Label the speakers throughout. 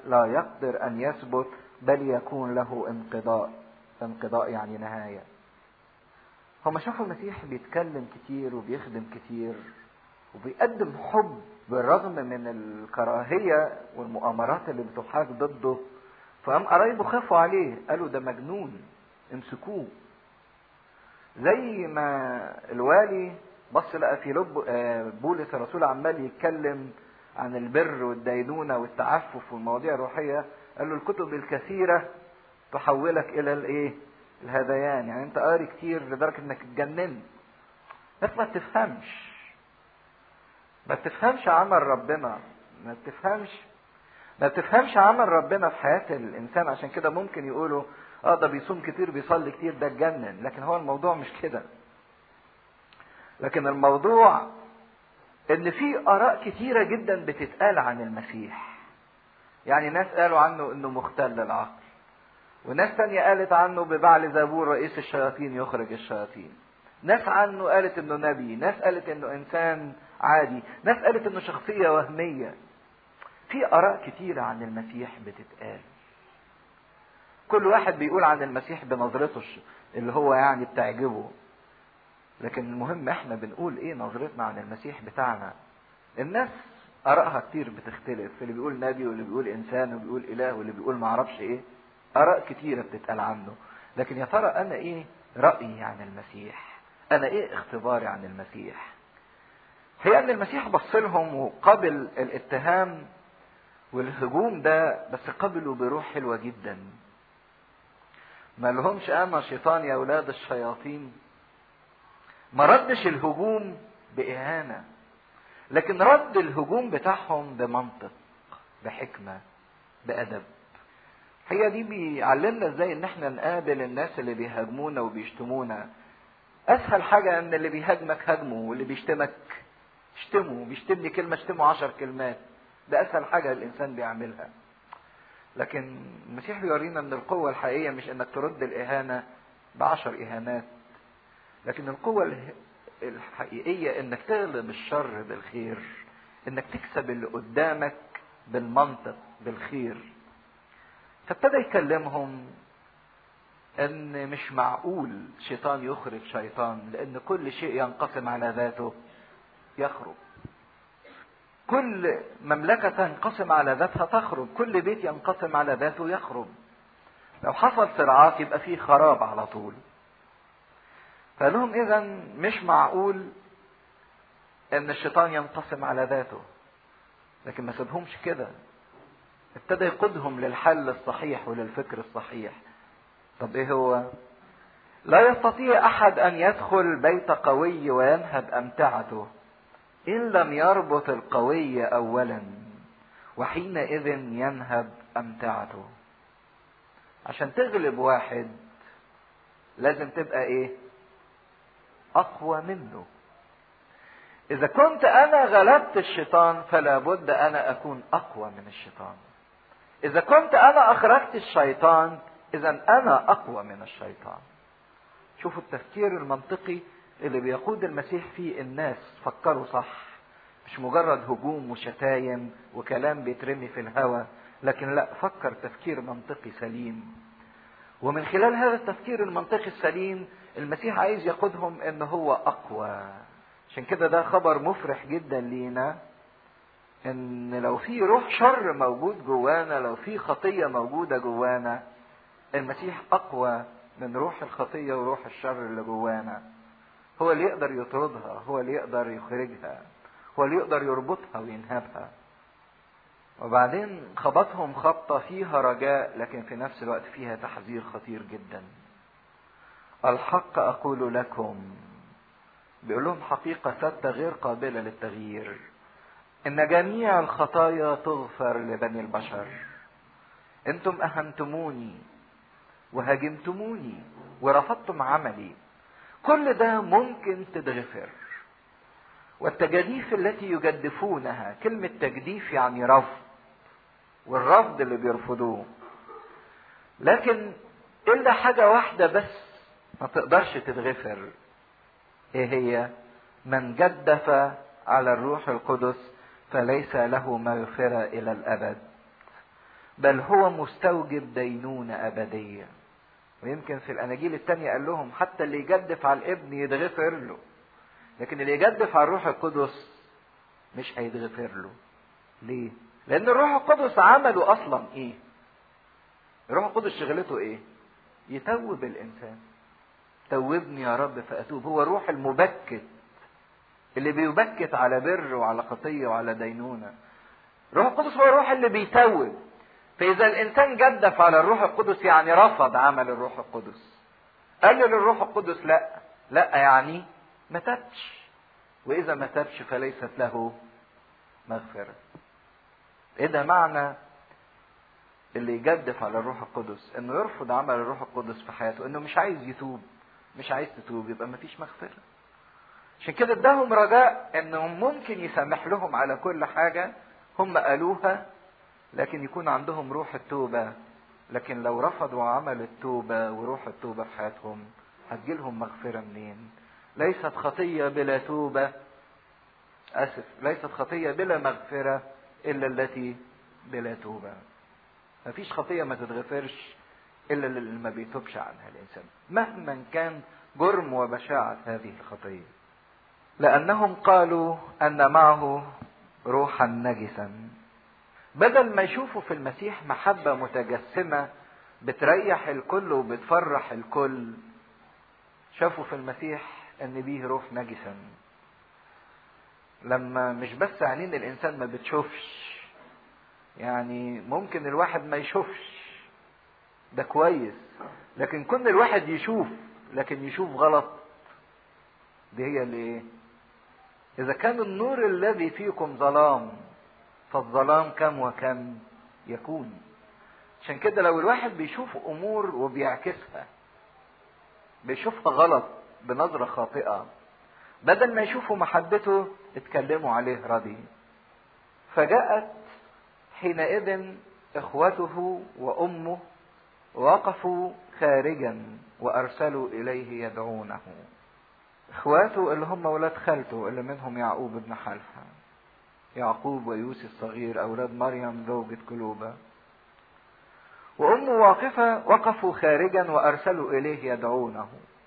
Speaker 1: لا يقدر ان يثبت بل يكون له انقضاء انقضاء يعني نهايه هما شافوا المسيح بيتكلم كتير وبيخدم كتير وبيقدم حب بالرغم من الكراهية والمؤامرات اللي بتحاك ضده فقام قرايبه خافوا عليه قالوا ده مجنون امسكوه زي ما الوالي بص لقى في لب بولس الرسول عمال يتكلم عن البر والدينونة والتعفف والمواضيع الروحية قال له الكتب الكثيرة تحولك إلى الإيه؟ الهذيان يعني أنت قاري كتير لدرجة إنك اتجننت بس ما تفهمش ما تفهمش عمل ربنا ما تفهمش ما تفهمش عمل ربنا في حياة الإنسان عشان كده ممكن يقولوا اه ده بيصوم كتير بيصلي كتير ده اتجنن لكن هو الموضوع مش كده لكن الموضوع ان في اراء كتيرة جدا بتتقال عن المسيح يعني ناس قالوا عنه انه مختل العقل وناس تانية قالت عنه ببعل زبور رئيس الشياطين يخرج الشياطين ناس عنه قالت انه نبي ناس قالت انه انسان عادي ناس قالت انه شخصية وهمية في اراء كتيرة عن المسيح بتتقال كل واحد بيقول عن المسيح بنظرته اللي هو يعني بتعجبه لكن المهم احنا بنقول ايه نظرتنا عن المسيح بتاعنا الناس ارائها كتير بتختلف اللي بيقول نبي واللي بيقول انسان واللي بيقول اله واللي بيقول معرفش ايه اراء كتيرة بتتقال عنه لكن يا ترى انا ايه رأيي عن المسيح انا ايه اختباري عن المسيح هي ان المسيح بص لهم وقبل الاتهام والهجوم ده بس قبلوا بروح حلوة جدا ما لهمش انا شيطان يا اولاد الشياطين ما ردش الهجوم باهانة لكن رد الهجوم بتاعهم بمنطق بحكمة بأدب هي دي بيعلمنا ازاي ان احنا نقابل الناس اللي بيهاجمونا وبيشتمونا اسهل حاجة ان اللي بيهاجمك هاجمه واللي بيشتمك اشتمه بيشتمني كلمة اشتمه عشر كلمات ده اسهل حاجة الانسان بيعملها لكن المسيح بيورينا ان القوة الحقيقية مش انك ترد الاهانة بعشر اهانات لكن القوة الحقيقية انك تغلب الشر بالخير انك تكسب اللي قدامك بالمنطق بالخير فابتدى يكلمهم ان مش معقول شيطان يخرج شيطان لان كل شيء ينقسم على ذاته يخرج كل مملكة تنقسم على ذاتها تخرج كل بيت ينقسم على ذاته يخرج لو حصل صراعات يبقى فيه خراب على طول فقال لهم اذا مش معقول ان الشيطان ينقسم على ذاته لكن ما سابهمش كده ابتدى يقودهم للحل الصحيح وللفكر الصحيح طب ايه هو لا يستطيع احد ان يدخل بيت قوي وينهب امتعته ان لم يربط القوي اولا وحينئذ ينهب امتعته عشان تغلب واحد لازم تبقى ايه اقوى منه اذا كنت انا غلبت الشيطان فلا بد انا اكون اقوى من الشيطان اذا كنت انا اخرجت الشيطان اذا انا اقوى من الشيطان شوفوا التفكير المنطقي اللي بيقود المسيح فيه الناس فكروا صح مش مجرد هجوم وشتايم وكلام بيترمي في الهوى لكن لا فكر تفكير منطقي سليم ومن خلال هذا التفكير المنطقي السليم المسيح عايز يقودهم ان هو اقوى عشان كده ده خبر مفرح جدا لينا ان لو في روح شر موجود جوانا لو في خطية موجودة جوانا المسيح اقوى من روح الخطية وروح الشر اللي جوانا هو اللي يقدر يطردها هو اللي يقدر يخرجها هو اللي يقدر يربطها وينهبها وبعدين خبطهم خبطة فيها رجاء لكن في نفس الوقت فيها تحذير خطير جدا الحق أقول لكم بيقول لهم حقيقة ثابتة غير قابلة للتغيير إن جميع الخطايا تغفر لبني البشر أنتم أهنتموني وهاجمتموني ورفضتم عملي كل ده ممكن تتغفر والتجاديف التي يجدفونها كلمة تجديف يعني رفض والرفض اللي بيرفضوه لكن إلا حاجة واحدة بس ما تقدرش تتغفر ايه هي من جدف على الروح القدس فليس له مغفرة إلى الأبد بل هو مستوجب دينونة أبدية ويمكن في الأناجيل التانية قال لهم حتى اللي يجدف على الابن يتغفر له لكن اللي يجدف على الروح القدس مش هيتغفر له ليه؟ لأن الروح القدس عمله أصلا إيه؟ الروح القدس شغلته إيه؟ يتوب الإنسان توبني يا رب فأتوب هو الروح المبكت اللي بيبكت على بر وعلى خطية وعلى دينونة الروح القدس هو الروح اللي بيتوب فإذا الإنسان جدف على الروح القدس يعني رفض عمل الروح القدس قال للروح القدس لا لا يعني ما تبش وإذا ما تبش فليست له مغفرة إيه ده معنى اللي يجدف على الروح القدس انه يرفض عمل الروح القدس في حياته انه مش عايز يتوب مش عايز تتوب يبقى ما فيش مغفرة عشان كده اداهم رجاء انهم ممكن يسامح لهم على كل حاجة هم قالوها لكن يكون عندهم روح التوبة لكن لو رفضوا عمل التوبة وروح التوبة في حياتهم هتجيلهم مغفرة منين ليست خطية بلا توبة أسف ليست خطية بلا مغفرة إلا التي بلا توبة مفيش خطية ما تتغفرش إلا اللي ما بيتوبش عنها الإنسان مهما كان جرم وبشاعة هذه الخطية لأنهم قالوا أن معه روحا نجسا بدل ما يشوفوا في المسيح محبة متجسمة بتريح الكل وبتفرح الكل شافوا في المسيح ان بيه روح نجسا لما مش بس عينين الانسان ما بتشوفش يعني ممكن الواحد ما يشوفش ده كويس لكن كون الواحد يشوف لكن يشوف غلط دي هي اللي ايه اذا كان النور الذي فيكم ظلام فالظلام كم وكم يكون عشان كده لو الواحد بيشوف امور وبيعكسها بيشوفها غلط بنظرة خاطئة بدل ما يشوفوا محبته اتكلموا عليه ردي فجاءت حينئذ اخوته وامه وقفوا خارجا وارسلوا اليه يدعونه اخواته اللي هم ولاد خالته اللي منهم يعقوب ابن حلفه يعقوب ويوسف الصغير اولاد مريم زوجة كلوبة وامه واقفة وقفوا خارجا وارسلوا اليه يدعونه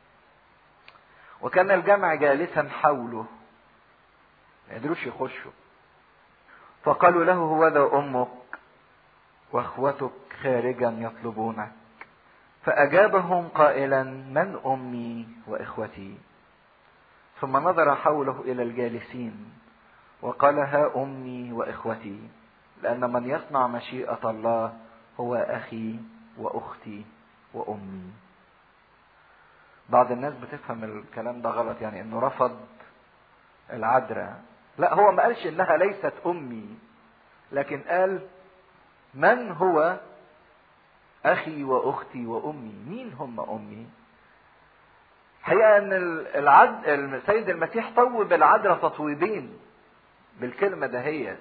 Speaker 1: وكان الجمع جالسا حوله ما يقدروش يخشوا فقالوا له هو ذا امك واخوتك خارجا يطلبونك فاجابهم قائلا من امي واخوتي ثم نظر حوله الى الجالسين وقال ها امي واخوتي لان من يصنع مشيئه الله هو اخي واختي وامي بعض الناس بتفهم الكلام ده غلط يعني انه رفض العذراء لا هو ما قالش انها ليست امي لكن قال من هو اخي واختي وامي مين هم امي الحقيقه ان العد... السيد المسيح طوب العذراء تطويبين بالكلمه دهيت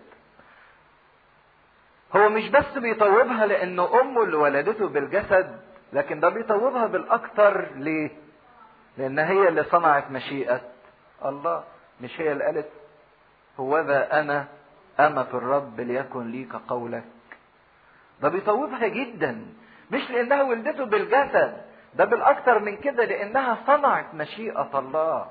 Speaker 1: هو مش بس بيطوبها لانه امه اللي ولدته بالجسد لكن ده بيطوبها بالاكثر ليه لان هي اللي صنعت مشيئه الله مش هي اللي قالت هوذا انا امة الرب ليكن لي كقولك ده بيطوبها جدا مش لانها ولدته بالجسد ده بالاكثر من كده لانها صنعت مشيئه الله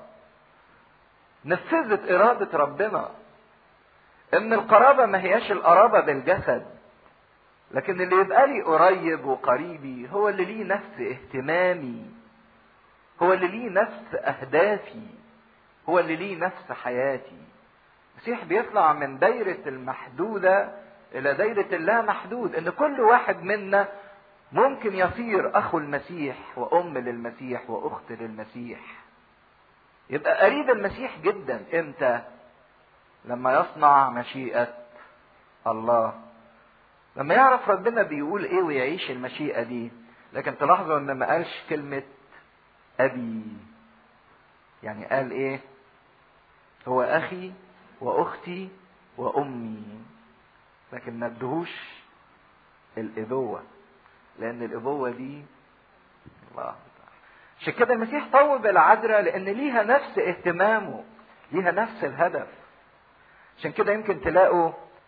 Speaker 1: نفذت اراده ربنا ان القرابه ما هياش القرابه بالجسد لكن اللي يبقى لي قريب وقريبي هو اللي ليه نفس اهتمامي هو اللي ليه نفس اهدافي هو اللي ليه نفس حياتي المسيح بيطلع من دايرة المحدودة إلى دايرة اللا محدود إن كل واحد منا ممكن يصير أخو المسيح وأم للمسيح وأخت للمسيح يبقى قريب المسيح جدا إمتى؟ لما يصنع مشيئة الله لما يعرف ربنا بيقول ايه ويعيش المشيئة دي لكن تلاحظوا ان ما قالش كلمة ابي يعني قال ايه هو اخي واختي وامي لكن ما ادهوش الابوة لان الابوة دي الله عشان كده المسيح طوب العذراء لان ليها نفس اهتمامه ليها نفس الهدف عشان كده يمكن تلاقوا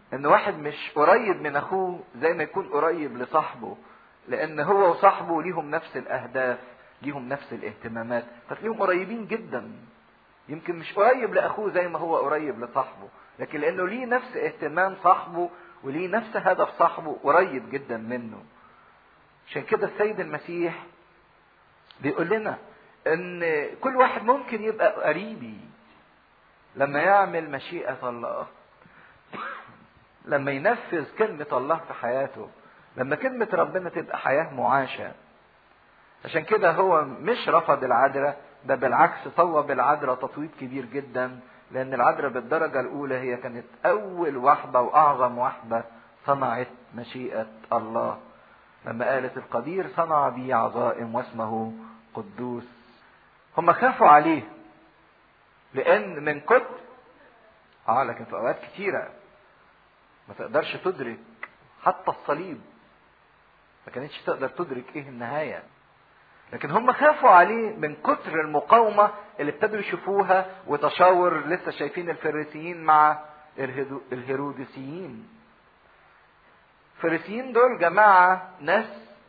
Speaker 1: ان واحد مش قريب من اخوه زي ما يكون قريب لصاحبه لان هو وصاحبه ليهم نفس الاهداف ليهم نفس الاهتمامات فتلاقيهم قريبين جدا يمكن مش قريب لاخوه زي ما هو قريب لصاحبه لكن لانه ليه نفس اهتمام صاحبه وليه نفس هدف صاحبه قريب جدا منه عشان كده السيد المسيح بيقول لنا ان كل واحد ممكن يبقى قريبي لما يعمل مشيئة الله لما ينفذ كلمة الله في حياته لما كلمة ربنا تبقى حياة معاشة عشان كده هو مش رفض العذراء ده بالعكس طوب العذراء تطويب كبير جدا لأن العذراء بالدرجة الأولى هي كانت أول واحدة وأعظم واحدة صنعت مشيئة الله لما قالت القدير صنع بي عظائم واسمه قدوس هم خافوا عليه لأن من كتر اه لكن في أوقات كتيرة ما تقدرش تدرك حتى الصليب ما كانتش تقدر تدرك ايه النهاية لكن هم خافوا عليه من كتر المقاومة اللي ابتدوا يشوفوها وتشاور لسه شايفين الفريسيين مع الهيروديسيين الفريسيين دول جماعة ناس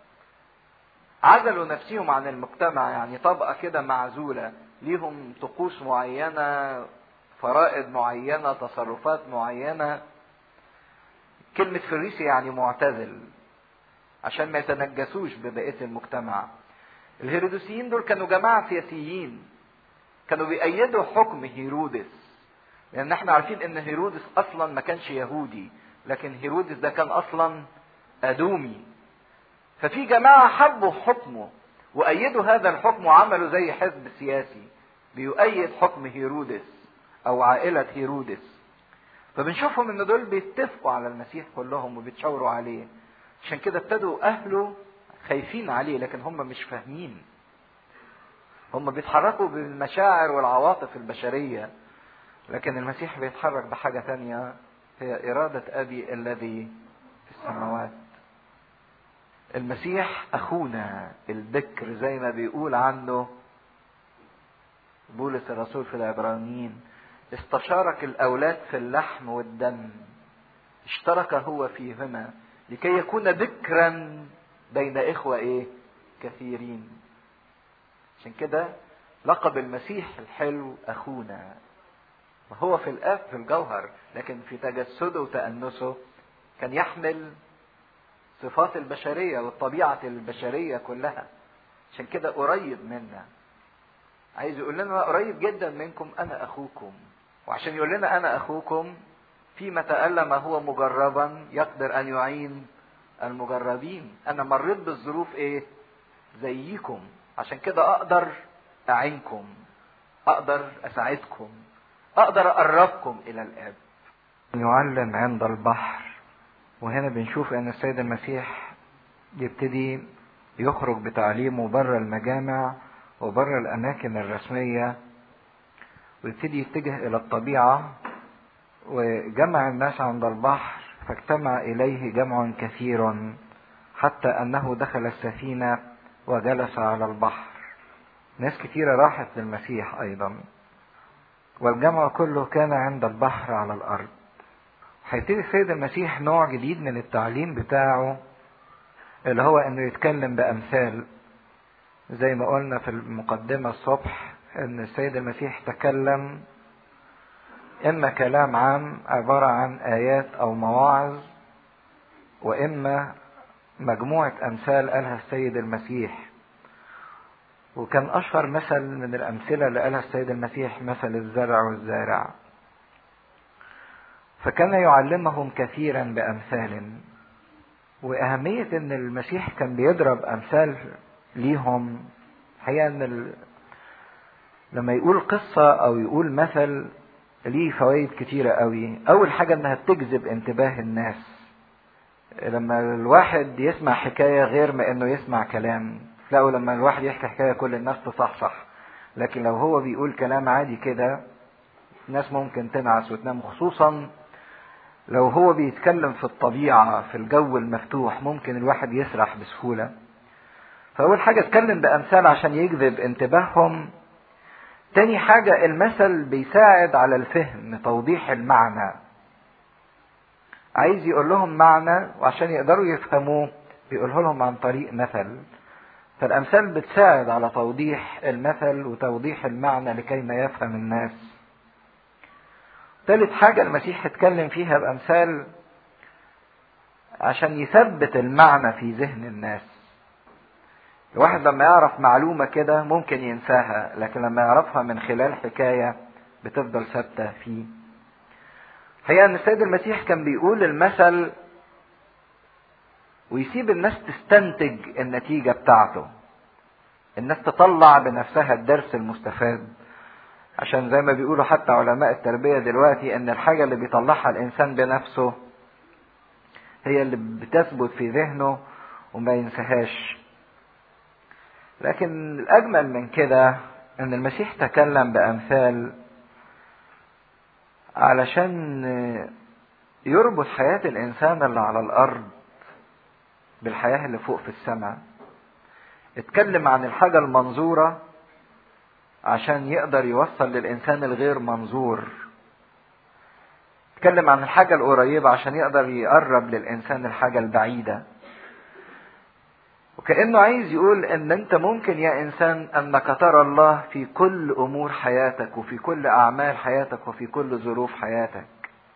Speaker 1: عزلوا نفسهم عن المجتمع يعني طبقة كده معزولة ليهم طقوس معينة فرائض معينة تصرفات معينة كلمة فريسي يعني معتزل عشان ما يتنجسوش ببقية المجتمع الهيرودوسيين دول كانوا جماعة سياسيين كانوا بيأيدوا حكم هيرودس لأن احنا عارفين إن هيرودس أصلا ما كانش يهودي لكن هيرودس ده كان أصلا أدومي ففي جماعة حبوا حكمه وأيدوا هذا الحكم وعملوا زي حزب سياسي بيؤيد حكم هيرودس أو عائلة هيرودس فبنشوفهم إن دول بيتفقوا على المسيح كلهم وبيتشاوروا عليه عشان كده ابتدوا أهله خايفين عليه لكن هم مش فاهمين هم بيتحركوا بالمشاعر والعواطف البشرية لكن المسيح بيتحرك بحاجة تانية هي إرادة أبي الذي في السماوات المسيح أخونا البكر زي ما بيقول عنه بولس الرسول في العبرانيين استشارك الأولاد في اللحم والدم اشترك هو فيهما لكي يكون بكرا بين إخوة إيه كثيرين عشان كده لقب المسيح الحلو أخونا وهو في الآب في الجوهر لكن في تجسده وتأنسه كان يحمل صفات البشرية والطبيعة البشرية كلها عشان كده قريب منا عايز يقول لنا قريب جدا منكم أنا أخوكم وعشان يقول لنا أنا أخوكم فيما تألم هو مجربا يقدر أن يعين المجربين أنا مريت بالظروف إيه زيكم عشان كده أقدر أعينكم أقدر أساعدكم أقدر أقربكم إلى الآب يعلم عند البحر وهنا بنشوف ان السيد المسيح يبتدي يخرج بتعليمه بره المجامع وبره الاماكن الرسميه ويبتدي يتجه الى الطبيعه وجمع الناس عند البحر فاجتمع اليه جمع كثير حتى انه دخل السفينه وجلس على البحر ناس كثيره راحت للمسيح ايضا والجمع كله كان عند البحر على الارض هيبتدي السيد المسيح نوع جديد من التعليم بتاعه اللي هو انه يتكلم بامثال زي ما قلنا في المقدمة الصبح ان السيد المسيح تكلم اما كلام عام عبارة عن ايات او مواعظ واما مجموعة امثال قالها السيد المسيح وكان اشهر مثل من الامثلة اللي قالها السيد المسيح مثل الزرع والزارع فكان يعلمهم كثيرا بامثال واهميه ان المسيح كان بيضرب امثال ليهم هي ان ال... لما يقول قصه او يقول مثل ليه فوائد كتيره قوي اول حاجه انها بتجذب انتباه الناس لما الواحد يسمع حكايه غير ما انه يسمع كلام تلاقوا لما الواحد يحكي حكايه كل الناس تصحصح لكن لو هو بيقول كلام عادي كده الناس ممكن تنعس وتنام خصوصا لو هو بيتكلم في الطبيعة في الجو المفتوح ممكن الواحد يسرح بسهولة فأول حاجة اتكلم بأمثال عشان يجذب انتباههم تاني حاجة المثل بيساعد على الفهم توضيح المعنى عايز يقول لهم معنى وعشان يقدروا يفهموه بيقوله لهم عن طريق مثل فالأمثال بتساعد على توضيح المثل وتوضيح المعنى لكي ما يفهم الناس ثالث حاجة المسيح اتكلم فيها بأمثال عشان يثبت المعنى في ذهن الناس الواحد لما يعرف معلومة كده ممكن ينساها لكن لما يعرفها من خلال حكاية بتفضل ثابتة فيه هي ان السيد المسيح كان بيقول المثل ويسيب الناس تستنتج النتيجة بتاعته الناس تطلع بنفسها الدرس المستفاد عشان زي ما بيقولوا حتى علماء التربية دلوقتي ان الحاجة اللي بيطلعها الانسان بنفسه هي اللي بتثبت في ذهنه وما ينساهاش لكن الاجمل من كده ان المسيح تكلم بامثال علشان يربط حياة الانسان اللي على الارض بالحياة اللي فوق في السماء اتكلم عن الحاجة المنظورة عشان يقدر يوصل للإنسان الغير منظور اتكلم عن الحاجة القريبة عشان يقدر يقرب للإنسان الحاجة البعيدة وكأنه عايز يقول إن أنت ممكن يا إنسان أنك ترى الله في كل أمور حياتك وفي كل أعمال حياتك وفي كل ظروف حياتك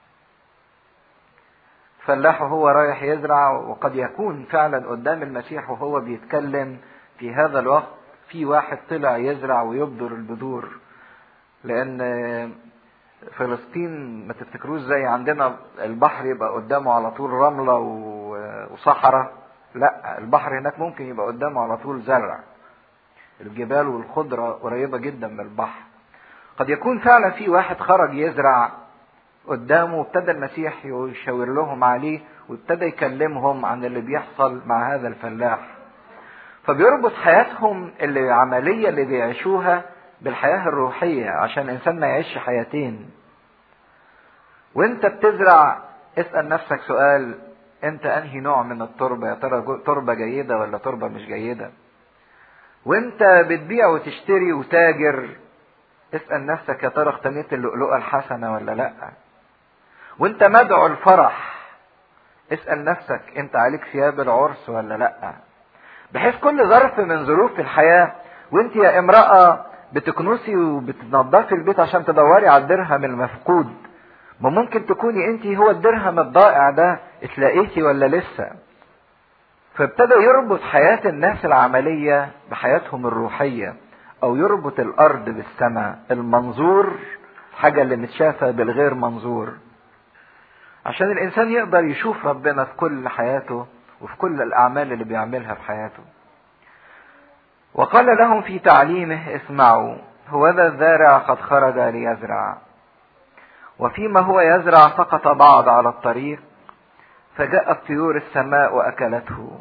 Speaker 1: فلاح وهو رايح يزرع وقد يكون فعلا قدام المسيح وهو بيتكلم في هذا الوقت في واحد طلع يزرع ويبذر البذور لان فلسطين ما تفتكروش زي عندنا البحر يبقى قدامه على طول رمله وصحراء لا البحر هناك ممكن يبقى قدامه على طول زرع الجبال والخضره قريبه جدا من البحر قد يكون فعلا في واحد خرج يزرع قدامه وابتدى المسيح يشاور لهم عليه وابتدى يكلمهم عن اللي بيحصل مع هذا الفلاح فبيربط حياتهم اللي العملية اللي بيعيشوها بالحياة الروحية عشان الإنسان ما يعيش حياتين وانت بتزرع اسأل نفسك سؤال انت انهي نوع من التربة يا ترى تربة جيدة ولا تربة مش جيدة وانت بتبيع وتشتري وتاجر اسأل نفسك يا ترى اقتنيت اللؤلؤة الحسنة ولا لأ وانت مدعو الفرح اسأل نفسك انت عليك ثياب العرس ولا لأ بحيث كل ظرف من ظروف الحياة وانت يا امرأة بتكنسي وبتنضفي البيت عشان تدوري على الدرهم المفقود ما ممكن تكوني انت هو الدرهم الضائع ده اتلاقيتي ولا لسه فابتدى يربط حياة الناس العملية بحياتهم الروحية او يربط الارض بالسماء المنظور حاجة اللي متشافة بالغير منظور عشان الانسان يقدر يشوف ربنا في كل حياته وفي كل الاعمال اللي بيعملها في حياته وقال لهم في تعليمه اسمعوا هو ذا الزارع قد خرج ليزرع وفيما هو يزرع سقط بعض على الطريق فجاءت طيور السماء واكلته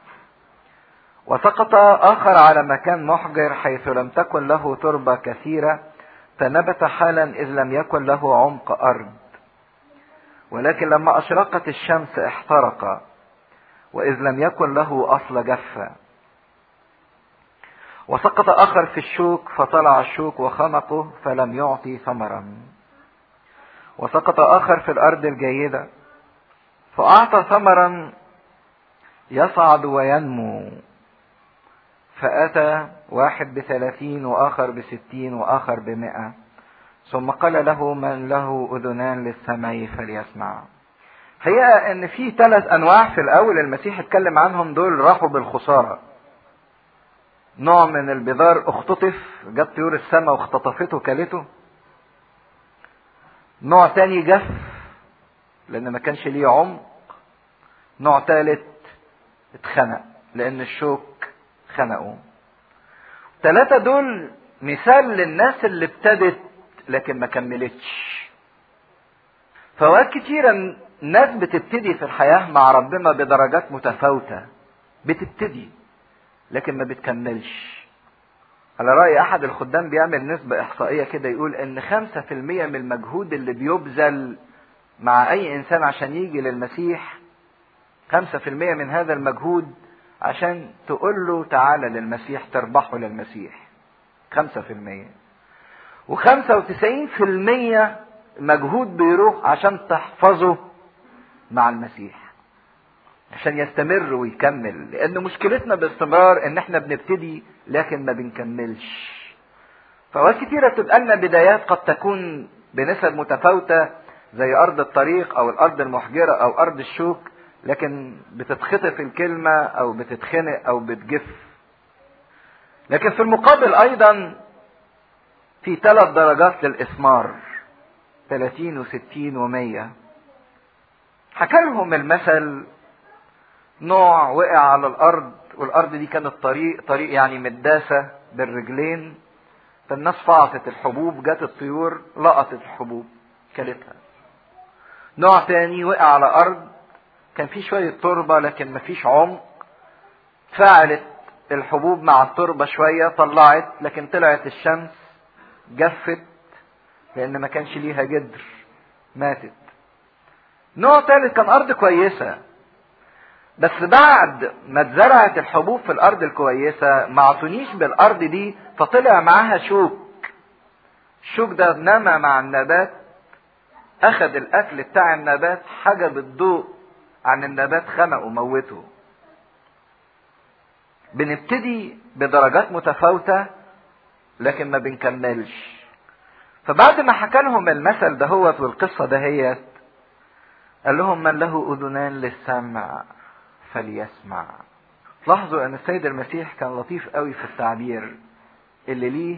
Speaker 1: وسقط اخر على مكان محجر حيث لم تكن له تربه كثيره فنبت حالا اذ لم يكن له عمق ارض ولكن لما اشرقت الشمس احترق واذ لم يكن له اصل جف وسقط اخر في الشوك فطلع الشوك وخنقه فلم يعطي ثمرا وسقط اخر في الارض الجيده فاعطى ثمرا يصعد وينمو فأتى واحد بثلاثين وآخر بستين وآخر بمئة ثم قال له من له أذنان للسمع فليسمع هي ان في ثلاث انواع في الاول المسيح اتكلم عنهم دول راحوا بالخسارة نوع من البذار اختطف جت طيور السماء واختطفته كلته نوع تاني جف لان ما كانش ليه عمق نوع ثالث اتخنق لان الشوك خنقوا ثلاثة دول مثال للناس اللي ابتدت لكن ما كملتش فوقت كتيرة ناس بتبتدي في الحياة مع ربنا بدرجات متفاوتة بتبتدي لكن ما بتكملش على رأي أحد الخدام بيعمل نسبة إحصائية كده يقول إن خمسة في المية من المجهود اللي بيبذل مع أي إنسان عشان يجي للمسيح خمسة في المية من هذا المجهود عشان تقول له تعالى للمسيح تربحه للمسيح خمسة في المية وخمسة وتسعين في المية مجهود بيروح عشان تحفظه مع المسيح عشان يستمر ويكمل لان مشكلتنا باستمرار ان احنا بنبتدي لكن ما بنكملش فوقت كتيرة بتبقى لنا بدايات قد تكون بنسب متفاوتة زي أرض الطريق أو الأرض المحجرة أو أرض الشوك لكن بتتخطف الكلمة أو بتتخنق أو بتجف لكن في المقابل أيضا في ثلاث درجات للإثمار 30 و60 و100 حكى لهم المثل نوع وقع على الأرض والأرض دي كانت طريق طريق يعني مداسة بالرجلين فالناس فعصت الحبوب جت الطيور لقطت الحبوب كلتها نوع تاني وقع على أرض كان فيه شوية تربة لكن مفيش عمق فعلت الحبوب مع التربة شوية طلعت لكن طلعت الشمس جفت لأن ما كانش ليها جدر ماتت نوع تالت كان أرض كويسة بس بعد ما اتزرعت الحبوب في الأرض الكويسة ما عطونيش بالأرض دي فطلع معاها شوك الشوك ده نما مع النبات أخذ الأكل بتاع النبات حجب الضوء عن النبات خنقه وموته بنبتدي بدرجات متفاوتة لكن ما بنكملش فبعد ما حكى لهم المثل دهوت والقصة دهيت قال لهم من له أذنان للسمع فليسمع لاحظوا ان السيد المسيح كان لطيف قوي في التعبير اللي ليه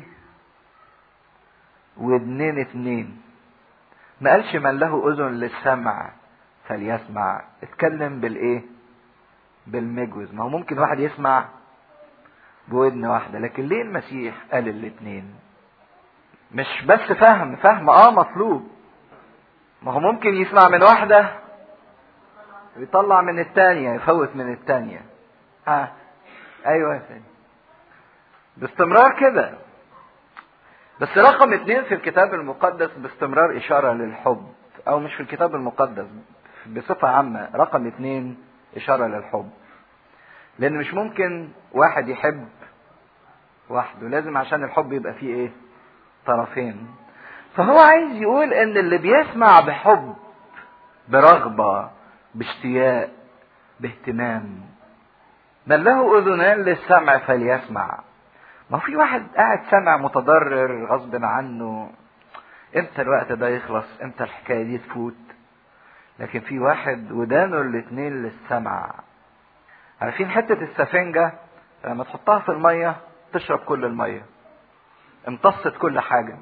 Speaker 1: ودنين اتنين ما قالش من له اذن للسمع فليسمع اتكلم بالايه بالمجوز ما هو ممكن واحد يسمع بودن واحدة لكن ليه المسيح قال الاتنين مش بس فهم فهم اه مطلوب ما هو ممكن يسمع من واحدة ويطلع من التانية يفوت من التانية ها ايوه يا سيدي باستمرار كده بس رقم اتنين في الكتاب المقدس باستمرار اشارة للحب او مش في الكتاب المقدس بصفة عامة رقم اتنين اشارة للحب لان مش ممكن واحد يحب وحده لازم عشان الحب يبقى فيه ايه طرفين فهو عايز يقول ان اللي بيسمع بحب برغبة باشتياق باهتمام من له اذنان للسمع فليسمع ما في واحد قاعد سمع متضرر غصب عنه امتى الوقت ده يخلص امتى الحكايه دي تفوت لكن في واحد ودانه الاتنين للسمع عارفين حته السفنجه لما تحطها في الميه تشرب كل الميه امتصت كل حاجه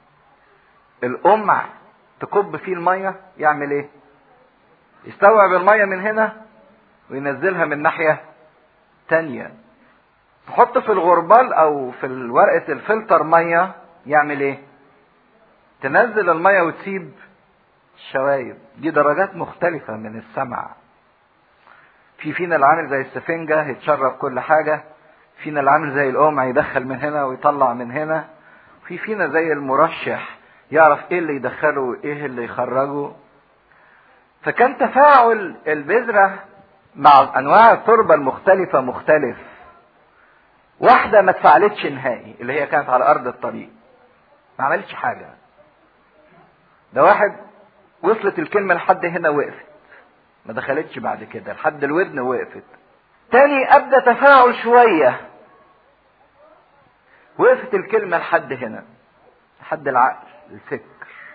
Speaker 1: القمع تكب فيه الميه يعمل ايه يستوعب الميه من هنا وينزلها من ناحيه تانية تحط في الغربال او في ورقه الفلتر ميه يعمل ايه تنزل الميه وتسيب الشوايب دي درجات مختلفة من السمع في فينا اللي عامل زي السفنجة يتشرب كل حاجة فينا اللي عامل زي القمع يدخل من هنا ويطلع من هنا في فينا زي المرشح يعرف ايه اللي يدخله وايه اللي يخرجه فكان تفاعل البذرة مع انواع التربة المختلفة مختلف واحدة ما تفعلتش نهائي اللي هي كانت على ارض الطريق ما عملتش حاجة ده واحد وصلت الكلمة لحد هنا وقفت ما دخلتش بعد كده لحد الودن وقفت تاني ابدا تفاعل شوية وقفت الكلمة لحد هنا لحد العقل الفكر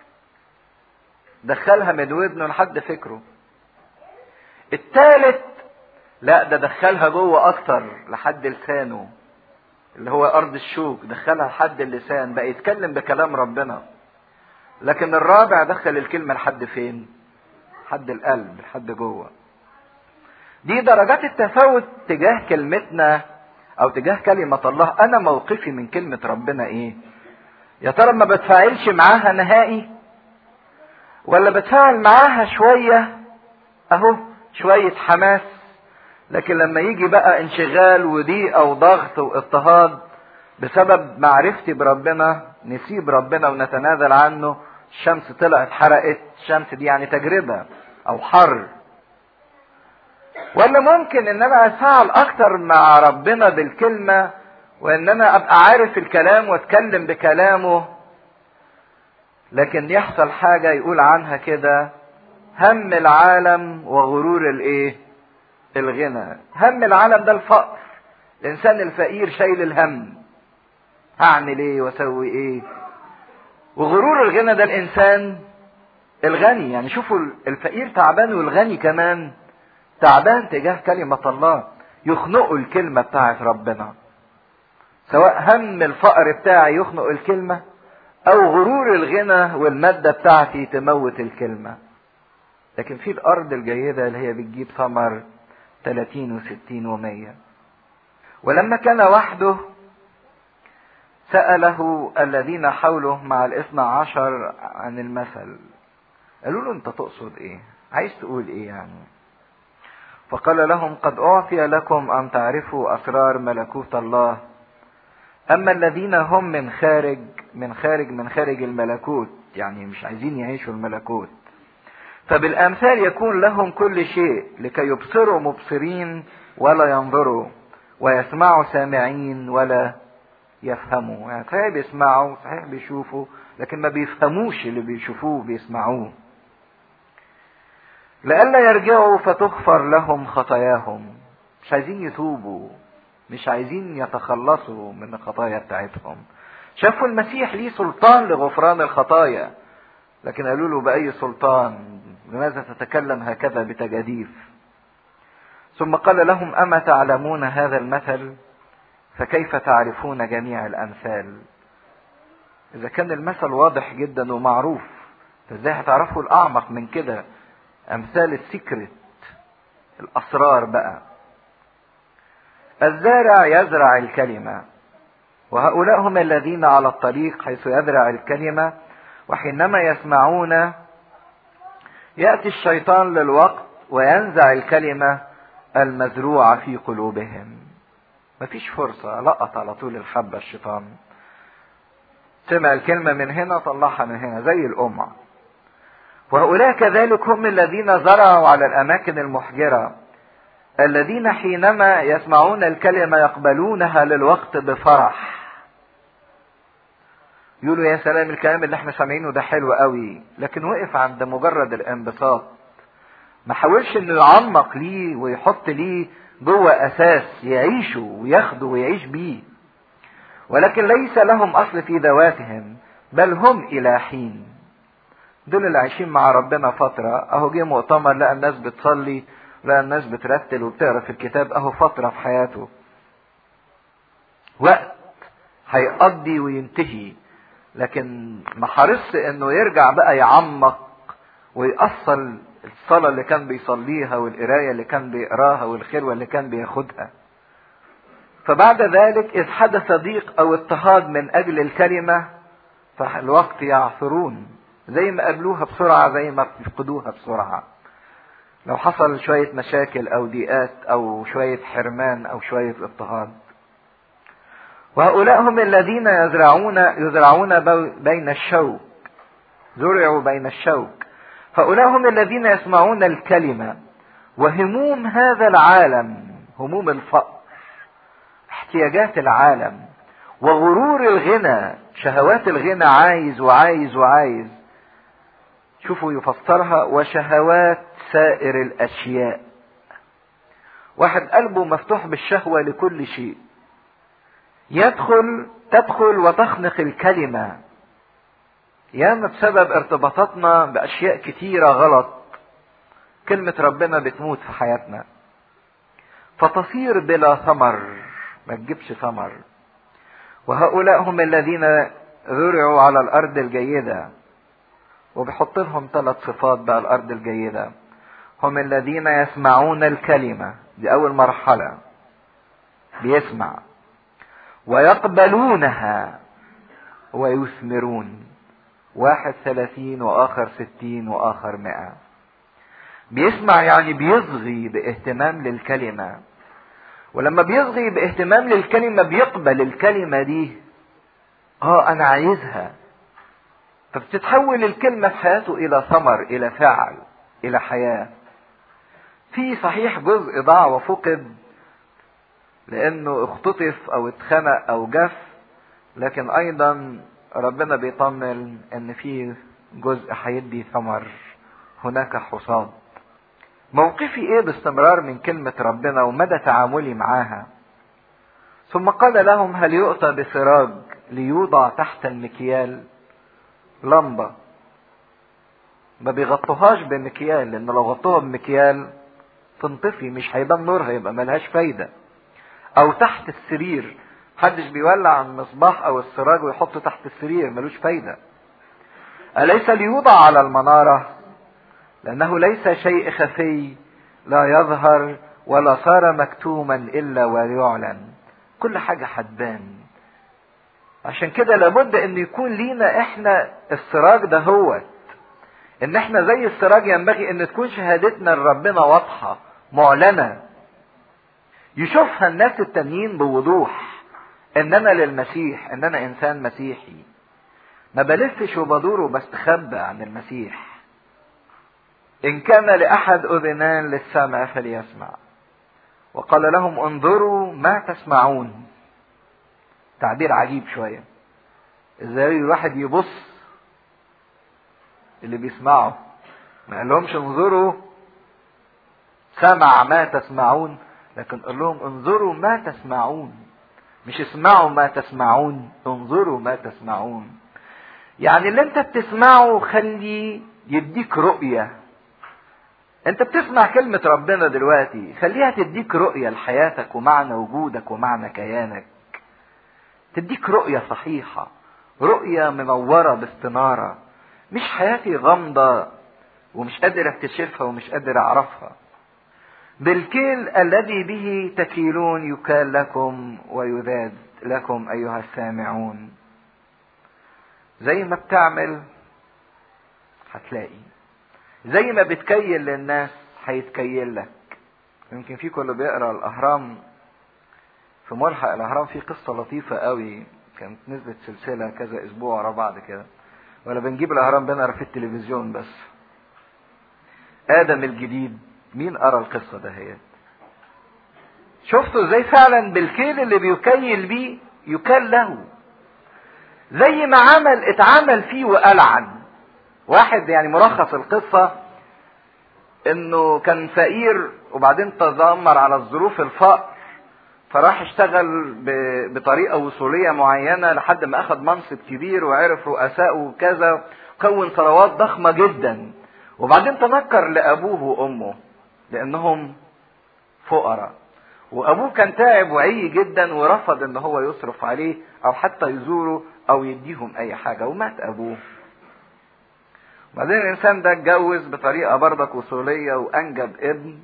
Speaker 1: دخلها من ودنه لحد فكره التالت لا ده دخلها جوه اكتر لحد لسانه اللي هو ارض الشوك دخلها لحد اللسان بقى يتكلم بكلام ربنا لكن الرابع دخل الكلمه لحد فين لحد القلب لحد جوه دي درجات التفاوت تجاه كلمتنا او تجاه كلمه الله انا موقفي من كلمه ربنا ايه يا ترى ما بتفاعلش معاها نهائي ولا بتفاعل معاها شويه اهو شويه حماس لكن لما يجي بقى انشغال وضيق او ضغط واضطهاد بسبب معرفتي بربنا نسيب ربنا ونتنازل عنه الشمس طلعت حرقت الشمس دي يعني تجربة او حر ولا ممكن ان انا اتفاعل اكتر مع ربنا بالكلمة وان انا ابقى عارف الكلام واتكلم بكلامه لكن يحصل حاجة يقول عنها كده هم العالم وغرور الايه الغنى هم العالم ده الفقر الانسان الفقير شايل الهم هعمل ايه واسوي ايه وغرور الغنى ده الانسان الغني يعني شوفوا الفقير تعبان والغني كمان تعبان تجاه كلمة الله يخنقوا الكلمة بتاعت ربنا سواء هم الفقر بتاعي يخنق الكلمة او غرور الغنى والمادة بتاعتي تموت الكلمة لكن في الارض الجيدة اللي هي بتجيب ثمر 30 و60 و100 ولما كان وحده سأله الذين حوله مع الاثنى عشر عن المثل قالوا له انت تقصد ايه عايز تقول ايه يعني فقال لهم قد اعطي لكم ان تعرفوا اسرار ملكوت الله اما الذين هم من خارج من خارج من خارج الملكوت يعني مش عايزين يعيشوا الملكوت فبالامثال يكون لهم كل شيء لكي يبصروا مبصرين ولا ينظروا ويسمعوا سامعين ولا يفهموا يعني صحيح بيسمعوا صحيح بيشوفوا لكن ما بيفهموش اللي بيشوفوه بيسمعوه لئلا يرجعوا فتغفر لهم خطاياهم مش عايزين يتوبوا مش عايزين يتخلصوا من الخطايا بتاعتهم شافوا المسيح ليه سلطان لغفران الخطايا لكن قالوا له بأي سلطان لماذا تتكلم هكذا بتجاديف ثم قال لهم أما تعلمون هذا المثل فكيف تعرفون جميع الأمثال إذا كان المثل واضح جدا ومعروف فازاي هتعرفوا الأعمق من كده أمثال السكرت الأسرار بقى الزارع يزرع الكلمة وهؤلاء هم الذين على الطريق حيث يزرع الكلمة وحينما يسمعون يأتي الشيطان للوقت وينزع الكلمة المزروعة في قلوبهم مفيش فرصة لقط على طول الحبة الشيطان سمع الكلمة من هنا طلعها من هنا زي القمع وهؤلاء كذلك هم الذين زرعوا على الأماكن المحجرة الذين حينما يسمعون الكلمة يقبلونها للوقت بفرح يقولوا يا سلام الكلام اللي احنا سامعينه ده حلو قوي لكن وقف عند مجرد الانبساط ما حاولش انه يعمق ليه ويحط ليه جوه اساس يعيشه وياخده ويعيش بيه ولكن ليس لهم اصل في ذواتهم بل هم الى حين دول اللي عايشين مع ربنا فترة اهو جه مؤتمر لقى الناس بتصلي لقى الناس بترتل وبتقرا في الكتاب اهو فترة في حياته وقت هيقضي وينتهي لكن ما حرصش انه يرجع بقى يعمق ويأصل الصلاة اللي كان بيصليها والقراية اللي كان بيقراها والخلوة اللي كان بياخدها فبعد ذلك إذ حدث ضيق أو اضطهاد من أجل الكلمة فالوقت يعثرون زي ما قابلوها بسرعة زي ما يفقدوها بسرعة لو حصل شوية مشاكل أو ضيقات أو شوية حرمان أو شوية اضطهاد وهؤلاء هم الذين يزرعون يزرعون بين الشوك زرعوا بين الشوك هؤلاء هم الذين يسمعون الكلمة وهموم هذا العالم هموم الفقر احتياجات العالم وغرور الغنى شهوات الغنى عايز وعايز وعايز شوفوا يفسرها وشهوات سائر الاشياء واحد قلبه مفتوح بالشهوة لكل شيء يدخل تدخل وتخنق الكلمة ياما بسبب ارتباطاتنا بأشياء كتيرة غلط كلمة ربنا بتموت في حياتنا فتصير بلا ثمر ما تجيبش ثمر وهؤلاء هم الذين زرعوا على الأرض الجيدة وبيحط لهم ثلاث صفات بقى الأرض الجيدة هم الذين يسمعون الكلمة دي أول مرحلة بيسمع ويقبلونها ويثمرون واحد ثلاثين وآخر ستين وآخر مئة بيسمع يعني بيصغي باهتمام للكلمة ولما بيصغي باهتمام للكلمة بيقبل الكلمة دي اه انا عايزها فبتتحول الكلمة في حياته الى ثمر الى فعل الى حياة في صحيح جزء ضاع وفقد لانه اختطف او اتخنق او جف لكن ايضا ربنا بيطمن ان في جزء هيدي ثمر هناك حصاد موقفي ايه باستمرار من كلمة ربنا ومدى تعاملي معاها ثم قال لهم هل يؤتى بسراج ليوضع تحت المكيال لمبة ما بيغطوهاش بمكيال لان لو غطوها بمكيال تنطفي مش هيبان نورها يبقى ملهاش فايدة او تحت السرير محدش بيولع المصباح او السراج ويحطه تحت السرير ملوش فايدة أليس ليوضع على المنارة لأنه ليس شيء خفي لا يظهر ولا صار مكتوما إلا ويعلن كل حاجة هتبان عشان كده لابد ان يكون لينا احنا السراج ده هو ان احنا زي السراج ينبغي ان تكون شهادتنا لربنا واضحة معلنة يشوفها الناس التانيين بوضوح ان انا للمسيح ان انا انسان مسيحي ما بلفش وبدور وبستخبى عن المسيح ان كان لاحد اذنان للسمع فليسمع وقال لهم انظروا ما تسمعون تعبير عجيب شوية ازاي الواحد يبص اللي بيسمعه ما قالهمش انظروا سمع ما تسمعون لكن قال لهم انظروا ما تسمعون مش اسمعوا ما تسمعون انظروا ما تسمعون يعني اللي انت بتسمعه خلي يديك رؤية انت بتسمع كلمة ربنا دلوقتي خليها تديك رؤية لحياتك ومعنى وجودك ومعنى كيانك تديك رؤية صحيحة رؤية منورة باستنارة مش حياتي غامضة ومش قادر اكتشفها ومش قادر اعرفها بالكيل الذي به تكيلون يكال لكم ويذاد لكم ايها السامعون زي ما بتعمل هتلاقي زي ما بتكيل للناس هيتكيل لك يمكن في كل بيقرا الاهرام في ملحق الاهرام في قصه لطيفه قوي كانت نزلت سلسله كذا اسبوع ورا بعض كده ولا بنجيب الاهرام بنقرا في التلفزيون بس ادم الجديد مين قرا القصه دهيت شفتوا ازاي فعلا بالكيل اللي بيكيل بيه يكال له زي ما عمل اتعمل فيه وألعن واحد يعني ملخص القصة انه كان فقير وبعدين تذمر على الظروف الفقر فراح اشتغل بطريقة وصولية معينة لحد ما اخذ منصب كبير وعرف رؤساءه وكذا كون ثروات ضخمة جدا وبعدين تنكر لابوه وامه لانهم فقراء وابوه كان تعب وعي جدا ورفض ان هو يصرف عليه او حتى يزوره او يديهم اي حاجه ومات ابوه بعدين الانسان ده اتجوز بطريقه برضك وصوليه وانجب ابن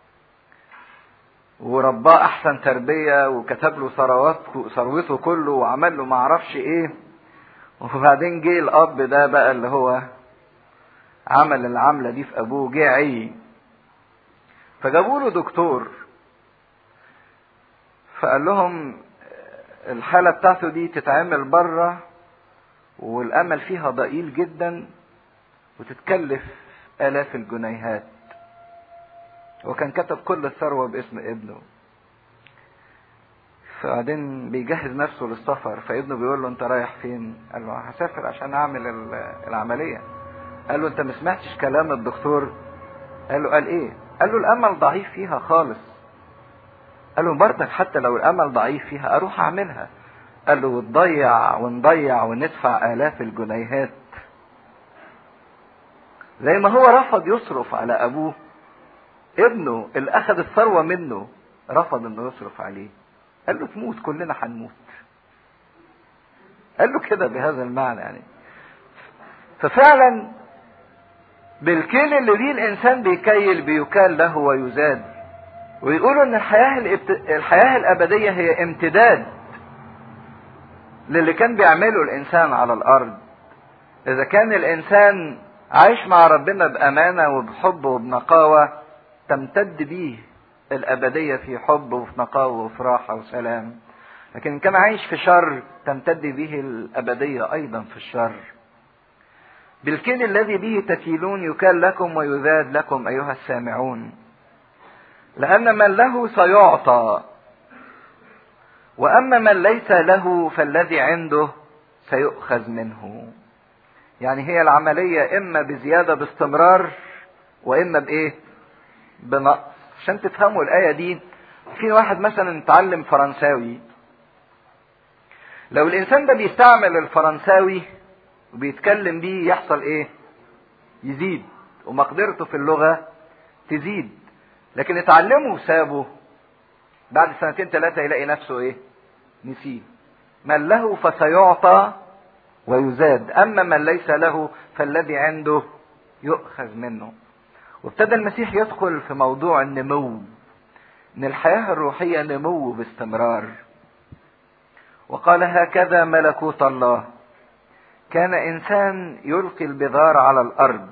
Speaker 1: ورباه احسن تربيه وكتب له ثروات ثروته كله وعمل له ما اعرفش ايه وبعدين جه الاب ده بقى اللي هو عمل العمله دي في ابوه جه عي فجابوا له دكتور فقال لهم الحالة بتاعته دي تتعمل بره والأمل فيها ضئيل جدا وتتكلف آلاف الجنيهات وكان كتب كل الثروة باسم ابنه فبعدين بيجهز نفسه للسفر فابنه بيقول له انت رايح فين قال له هسافر عشان اعمل العملية قال له انت ما سمعتش كلام الدكتور قال له قال ايه قال له الامل ضعيف فيها خالص قال له برضك حتى لو الامل ضعيف فيها اروح اعملها قال له وتضيع ونضيع وندفع الاف الجنيهات زي ما هو رفض يصرف على ابوه ابنه اللي اخذ الثروه منه رفض انه يصرف عليه قال له تموت كلنا هنموت قال له كده بهذا المعنى يعني ففعلا بالكيل اللي بيه الانسان بيكيل بيكال له ويزاد ويقولوا ان الحياه الابت... الحياه الابديه هي امتداد للي كان بيعمله الانسان على الارض اذا كان الانسان عايش مع ربنا بامانه وبحب وبنقاوه تمتد بيه الابديه في حب وفي نقاوه وفي راحه وسلام لكن ان كان عايش في شر تمتد به الابديه ايضا في الشر بالكيل الذي به تكيلون يكال لكم ويذاد لكم ايها السامعون لأن من له سيعطى وأما من ليس له فالذي عنده سيؤخذ منه يعني هي العملية إما بزيادة باستمرار واما بايه بنقص عشان تفهموا الايه دي في واحد مثلا اتعلم فرنساوي لو الانسان ده بيستعمل الفرنساوي وبيتكلم بيه يحصل ايه يزيد ومقدرته في اللغة تزيد لكن اتعلمه وسابه بعد سنتين ثلاثة يلاقي نفسه ايه نسيه من له فسيعطى ويزاد اما من ليس له فالذي عنده يؤخذ منه وابتدى المسيح يدخل في موضوع النمو ان الحياة الروحية نمو باستمرار وقال هكذا ملكوت الله كان انسان يلقي البذار على الارض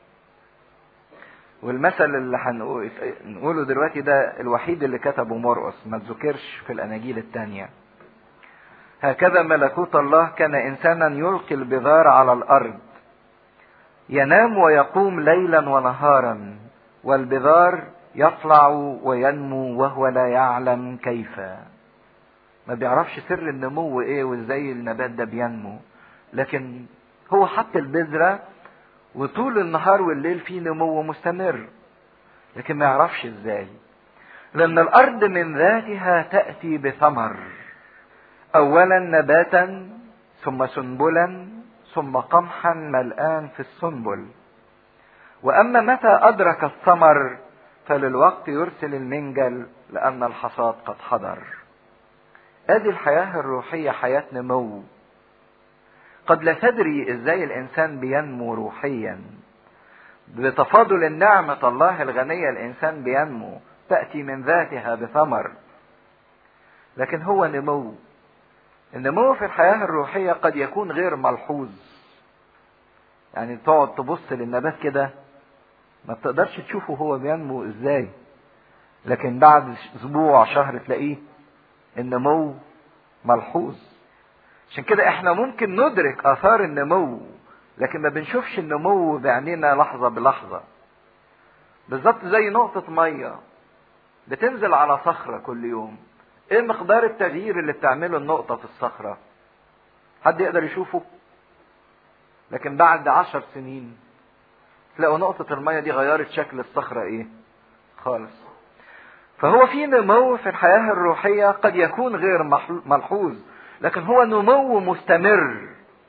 Speaker 1: والمثل اللي هنقوله دلوقتي ده الوحيد اللي كتبه مرقس ما تذكرش في الاناجيل الثانيه هكذا ملكوت الله كان انسانا يلقي البذار على الارض ينام ويقوم ليلا ونهارا والبذار يطلع وينمو وهو لا يعلم كيف ما بيعرفش سر النمو ايه وازاي النبات ده بينمو لكن هو حط البذرة وطول النهار والليل في نمو مستمر لكن ما يعرفش ازاي لان الارض من ذاتها تأتي بثمر اولا نباتا ثم سنبلا ثم قمحا ملآن في السنبل واما متى ادرك الثمر فللوقت يرسل المنجل لان الحصاد قد حضر ادي الحياة الروحية حياة نمو قد لا تدري ازاي الانسان بينمو روحيا بتفاضل النعمة الله الغنية الانسان بينمو تأتي من ذاتها بثمر لكن هو نمو النمو في الحياة الروحية قد يكون غير ملحوظ يعني تقعد تبص للنبات كده ما بتقدرش تشوفه هو بينمو ازاي لكن بعد اسبوع شهر تلاقيه النمو ملحوظ عشان كده احنا ممكن ندرك اثار النمو لكن ما بنشوفش النمو بعينينا لحظه بلحظه بالظبط زي نقطه ميه بتنزل على صخره كل يوم ايه مقدار التغيير اللي بتعمله النقطه في الصخره حد يقدر يشوفه لكن بعد عشر سنين تلاقوا نقطة المية دي غيرت شكل الصخرة ايه خالص فهو في نمو في الحياة الروحية قد يكون غير ملحوظ لكن هو نمو مستمر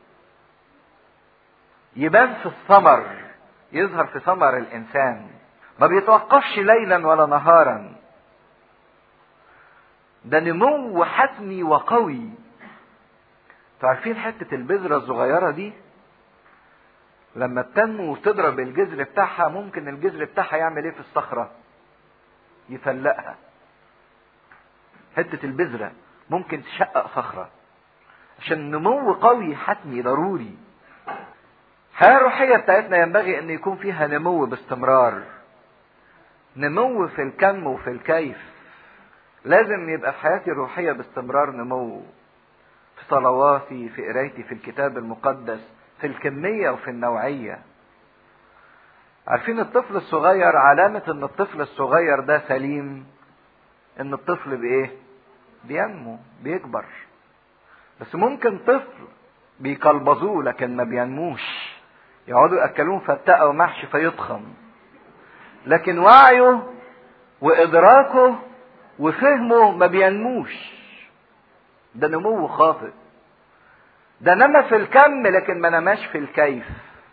Speaker 1: يبان في الثمر يظهر في ثمر الانسان ما بيتوقفش ليلا ولا نهارا ده نمو حتمي وقوي تعرفين حتة البذرة الصغيرة دي لما بتنمو وتضرب الجذر بتاعها ممكن الجذر بتاعها يعمل ايه في الصخرة يفلقها حتة البذرة ممكن تشقق صخرة عشان نمو قوي حتمي ضروري الحياة الروحية بتاعتنا ينبغي ان يكون فيها نمو باستمرار نمو في الكم وفي الكيف لازم يبقى في حياتي الروحية باستمرار نمو في صلواتي في قرايتي في الكتاب المقدس في الكمية وفي النوعية عارفين الطفل الصغير علامة ان الطفل الصغير ده سليم ان الطفل بايه بينمو بيكبر بس ممكن طفل بيقلبظوه لكن ما بينموش يقعدوا ياكلوه فتقه ومحشي فيضخم لكن وعيه وادراكه وفهمه ما بينموش ده نمو خاطئ ده نما في الكم لكن ما نماش في الكيف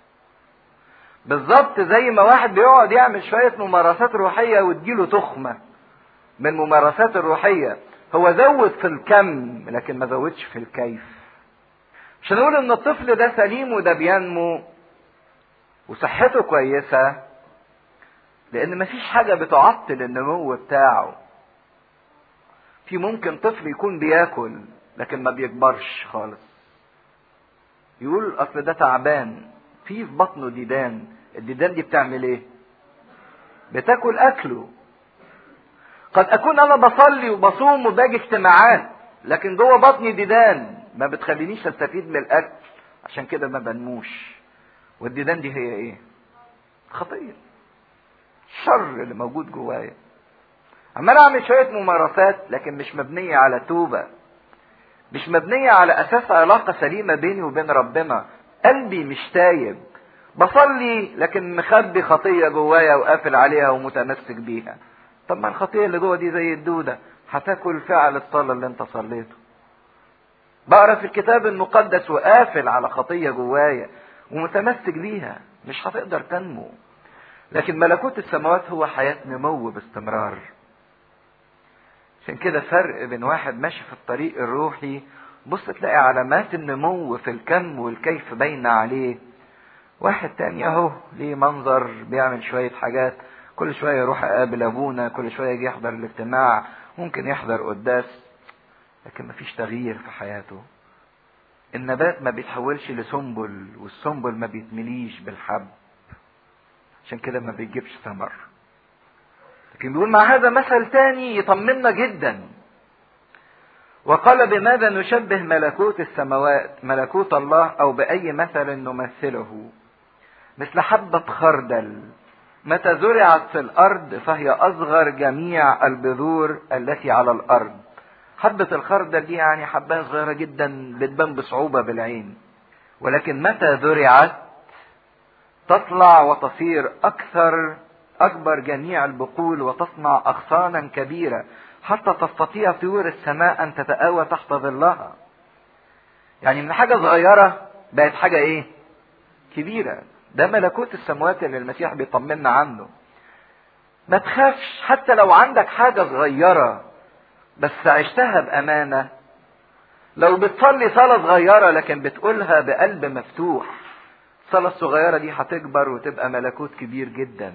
Speaker 1: بالظبط زي ما واحد بيقعد يعمل شوية ممارسات روحية وتجيله تخمة من ممارسات الروحية هو زود في الكم لكن ما زودش في الكيف عشان نقول ان الطفل ده سليم وده بينمو وصحته كويسة لان مفيش حاجة بتعطل النمو بتاعه في ممكن طفل يكون بياكل لكن ما بيكبرش خالص يقول اصل ده تعبان في في بطنه ديدان الديدان دي بتعمل ايه بتاكل اكله قد اكون انا بصلي وبصوم وباجي اجتماعات لكن جوه بطني ديدان ما بتخلينيش استفيد من الاكل عشان كده ما بنموش والديدان دي هي ايه خطيه الشر اللي موجود جوايا عمال اعمل شويه ممارسات لكن مش مبنيه على توبه مش مبنيه على اساس علاقه سليمه بيني وبين ربنا قلبي مش تايب بصلي لكن مخبي خطيه جوايا وقافل عليها ومتمسك بيها طب ما الخطيه اللي جوه دي زي الدوده هتاكل فعل الصلاه اللي انت صليته بقرا في الكتاب المقدس وقافل على خطيه جوايا ومتمسك بيها مش هتقدر تنمو لكن ملكوت السماوات هو حياه نمو باستمرار عشان كده فرق بين واحد ماشي في الطريق الروحي بص تلاقي علامات النمو في الكم والكيف باينة عليه واحد تاني اهو ليه منظر بيعمل شوية حاجات كل شوية يروح يقابل ابونا كل شوية يجي يحضر الاجتماع ممكن يحضر قداس لكن مفيش تغيير في حياته النبات ما بيتحولش لسنبل والسنبل ما بيتمليش بالحب عشان كده ما بيجيبش ثمر لكن بيقول مع هذا مثل تاني يطمنا جدا وقال بماذا نشبه ملكوت السماوات ملكوت الله او باي مثل نمثله مثل حبة خردل متى زرعت في الارض فهي اصغر جميع البذور التي على الارض حبة الخردل دي يعني حباية صغيرة جدا بتبان بصعوبة بالعين ولكن متى زرعت تطلع وتصير اكثر اكبر جميع البقول وتصنع اغصانا كبيرة حتى تستطيع طيور السماء ان تتآوى تحت ظلها يعني من حاجة صغيرة بقت حاجة ايه كبيرة ده ملكوت السماوات اللي المسيح بيطمنا عنه ما تخافش حتى لو عندك حاجة صغيرة بس عشتها بأمانة لو بتصلي صلاة صغيرة لكن بتقولها بقلب مفتوح الصلاة الصغيرة دي هتكبر وتبقى ملكوت كبير جدا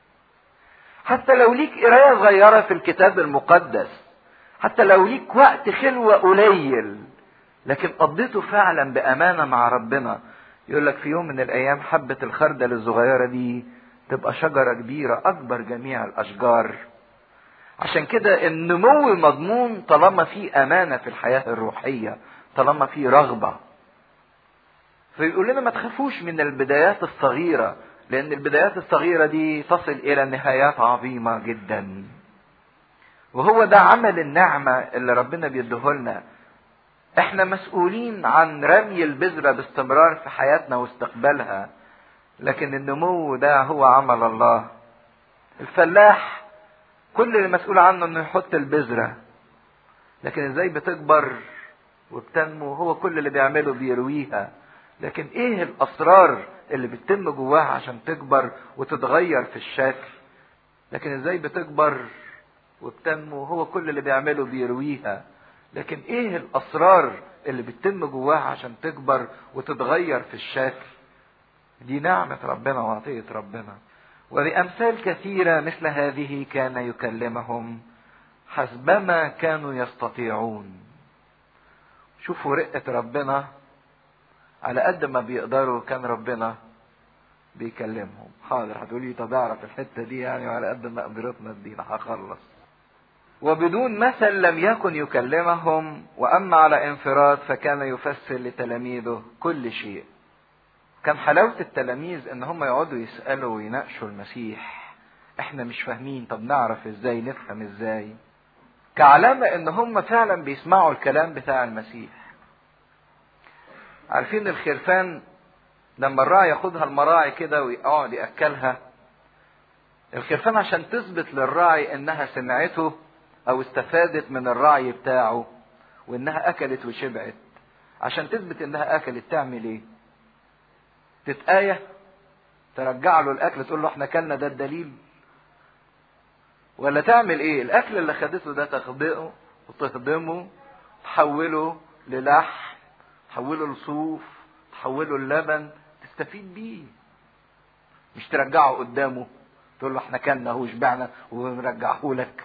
Speaker 1: حتى لو ليك قراية صغيرة في الكتاب المقدس حتى لو ليك وقت خلوة قليل لكن قضيته فعلا بأمانة مع ربنا يقول لك في يوم من الأيام حبة الخردل الصغيرة دي تبقى شجرة كبيرة أكبر جميع الأشجار عشان كده النمو مضمون طالما في أمانة في الحياة الروحية طالما في رغبة فيقول لنا ما تخافوش من البدايات الصغيرة لأن البدايات الصغيرة دي تصل إلى نهايات عظيمة جدا. وهو ده عمل النعمة اللي ربنا بيديهولنا. احنا مسؤولين عن رمي البذرة باستمرار في حياتنا واستقبالها. لكن النمو ده هو عمل الله. الفلاح كل اللي مسؤول عنه انه يحط البذرة. لكن ازاي بتكبر وبتنمو هو كل اللي بيعمله بيرويها. لكن ايه الاسرار اللي بتتم جواها عشان تكبر وتتغير في الشكل لكن ازاي بتكبر وبتنمو هو كل اللي بيعمله بيرويها لكن ايه الاسرار اللي بتتم جواها عشان تكبر وتتغير في الشكل دي نعمة ربنا وعطية ربنا وبأمثال كثيرة مثل هذه كان يكلمهم حسبما كانوا يستطيعون شوفوا رقة ربنا على قد ما بيقدروا كان ربنا بيكلمهم حاضر هتقولي طب اعرف الحته دي يعني وعلى قد ما قدرتنا ادينا هخلص وبدون مثل لم يكن يكلمهم واما على انفراد فكان يفسر لتلاميذه كل شيء كان حلاوه التلاميذ ان هم يقعدوا يسالوا ويناقشوا المسيح احنا مش فاهمين طب نعرف ازاي نفهم ازاي كعلامه ان هم فعلا بيسمعوا الكلام بتاع المسيح عارفين الخرفان لما الراعي ياخدها المراعي كده ويقعد ياكلها الخرفان عشان تثبت للراعي انها سمعته او استفادت من الراعي بتاعه وانها اكلت وشبعت عشان تثبت انها اكلت تعمل ايه تتآية ترجع له الاكل تقول له احنا كلنا ده الدليل ولا تعمل ايه الاكل اللي خدته ده تخبئه وتهضمه تحوله للحم تحوله لصوف تحوله للبن تستفيد بيه مش ترجعه قدامه تقول له احنا كلنا هو شبعنا ونرجعه لك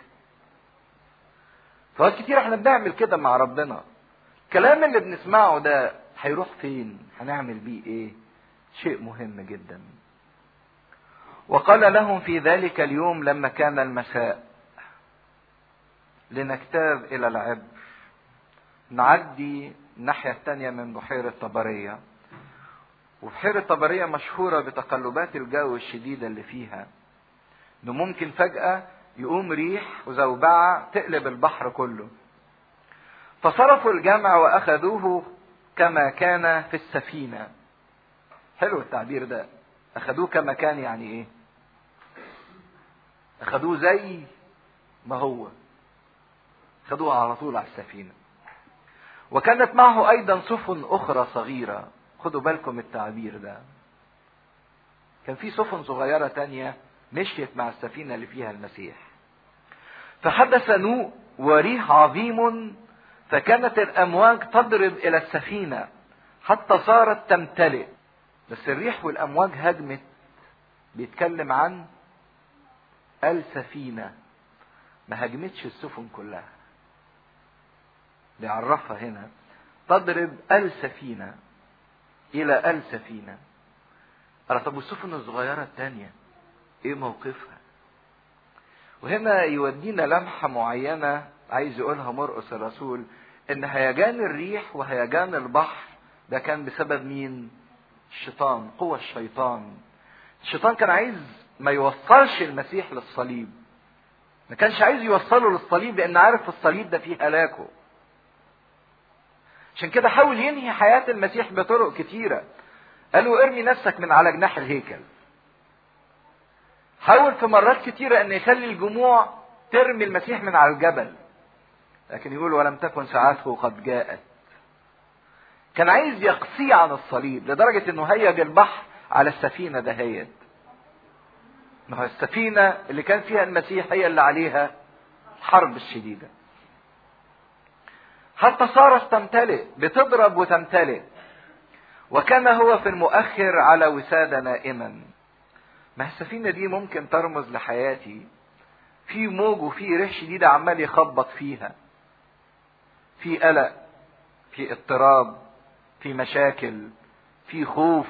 Speaker 1: فوقت كتير احنا بنعمل كده مع ربنا الكلام اللي بنسمعه ده هيروح فين هنعمل بيه ايه شيء مهم جدا وقال لهم في ذلك اليوم لما كان المساء لنجتاز الى العبر نعدي الناحية التانية من بحيرة طبرية وبحيرة طبرية مشهورة بتقلبات الجو الشديدة اللي فيها انه ممكن فجأة يقوم ريح وزوبعة تقلب البحر كله فصرفوا الجمع واخذوه كما كان في السفينة حلو التعبير ده اخدوه كما كان يعني ايه اخدوه زي ما هو خدوه على طول على السفينة وكانت معه ايضا سفن اخرى صغيرة خدوا بالكم التعبير ده كان في سفن صغيرة تانية مشيت مع السفينة اللي فيها المسيح فحدث نوء وريح عظيم فكانت الامواج تضرب الى السفينة حتى صارت تمتلئ بس الريح والامواج هجمت بيتكلم عن السفينة ما هجمتش السفن كلها بيعرفها هنا تضرب السفينة إلى السفينة قال طب والسفن الصغيرة التانية إيه موقفها؟ وهنا يودينا لمحة معينة عايز يقولها مرقس الرسول إن هيجان الريح وهيجان البحر ده كان بسبب مين؟ الشيطان قوة الشيطان الشيطان كان عايز ما يوصلش المسيح للصليب ما كانش عايز يوصله للصليب لان عارف الصليب ده فيه هلاكه عشان كده حاول ينهي حياة المسيح بطرق كتيرة قال له ارمي نفسك من على جناح الهيكل حاول في مرات كتيرة ان يخلي الجموع ترمي المسيح من على الجبل لكن يقول ولم تكن ساعته قد جاءت كان عايز يقصيه عن الصليب لدرجة انه هيج البحر على السفينة دهيت ما هو السفينة اللي كان فيها المسيح هي اللي عليها الحرب الشديدة حتى صارت تمتلئ بتضرب وتمتلئ وكان هو في المؤخر على وسادة نائما ما السفينة دي ممكن ترمز لحياتي في موج وفي ريح شديدة عمال يخبط فيها في قلق في اضطراب في مشاكل في خوف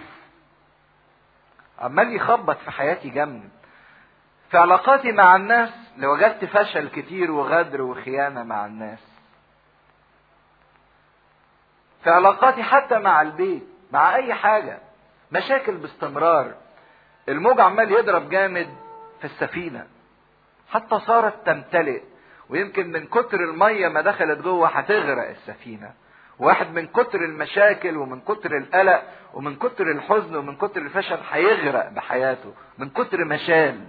Speaker 1: عمال يخبط في حياتي جنب في علاقاتي مع الناس لو وجدت فشل كتير وغدر وخيانة مع الناس في علاقاتي حتى مع البيت مع اي حاجة مشاكل باستمرار الموج عمال يضرب جامد في السفينة حتى صارت تمتلئ ويمكن من كتر المية ما دخلت جوه هتغرق السفينة واحد من كتر المشاكل ومن كتر القلق ومن كتر الحزن ومن كتر الفشل هيغرق بحياته من كتر مشال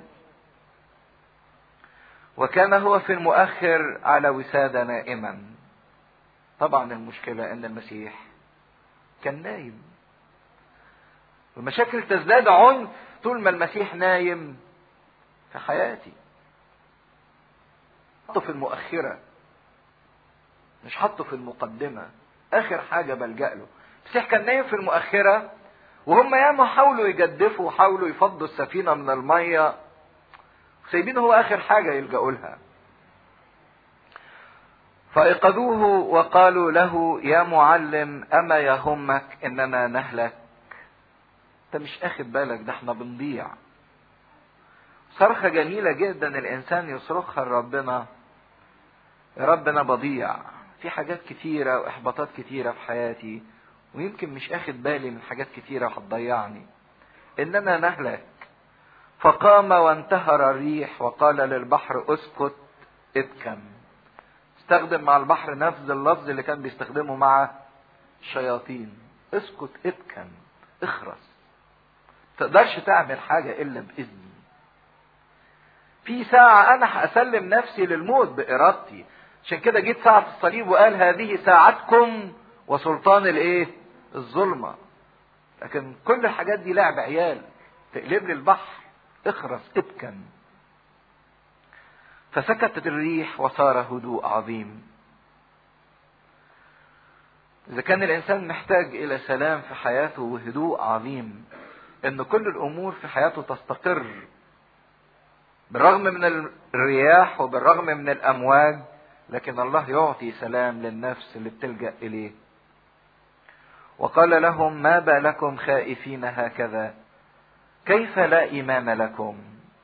Speaker 1: وكان هو في المؤخر على وسادة نائما طبعا المشكلة ان المسيح كان نايم والمشاكل تزداد عنف طول ما المسيح نايم في حياتي حطه في المؤخرة مش حطه في المقدمة اخر حاجة بلجأ له المسيح كان نايم في المؤخرة وهم ياما حاولوا يجدفوا وحاولوا يفضوا السفينة من المية سايبينه هو اخر حاجة يلجأوا لها فايقظوه وقالوا له يا معلم اما يهمك اننا نهلك انت مش اخد بالك ده احنا بنضيع صرخة جميلة جدا الانسان يصرخها لربنا يا رب انا بضيع في حاجات كتيرة واحباطات كتيرة في حياتي ويمكن مش اخد بالي من حاجات كتيرة هتضيعني اننا نهلك فقام وانتهر الريح وقال للبحر اسكت ابكم استخدم مع البحر نفس اللفظ اللي كان بيستخدمه مع الشياطين اسكت ابكم اخرس تقدرش تعمل حاجة الا باذني في ساعة انا هاسلم نفسي للموت بارادتي عشان كده جيت ساعة الصليب وقال هذه ساعتكم وسلطان الايه الظلمة لكن كل الحاجات دي لعب عيال تقلب لي البحر اخرس ابكم فسكتت الريح وصار هدوء عظيم اذا كان الانسان محتاج الى سلام في حياته وهدوء عظيم ان كل الامور في حياته تستقر بالرغم من الرياح وبالرغم من الامواج لكن الله يعطي سلام للنفس اللي بتلجا اليه وقال لهم ما بالكم خائفين هكذا كيف لا ايمان لكم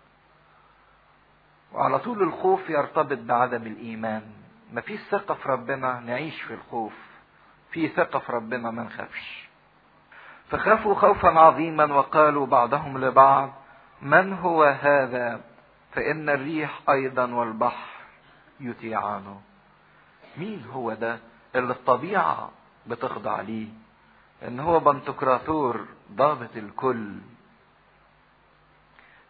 Speaker 1: وعلى طول الخوف يرتبط بعدم الايمان ما فيش ثقه في ربنا نعيش في الخوف في ثقه في ربنا ما نخافش فخافوا خوفا عظيما وقالوا بعضهم لبعض من هو هذا فان الريح ايضا والبحر يطيعانه مين هو ده اللي الطبيعه بتخضع ليه ان هو بنتقراطور ضابط الكل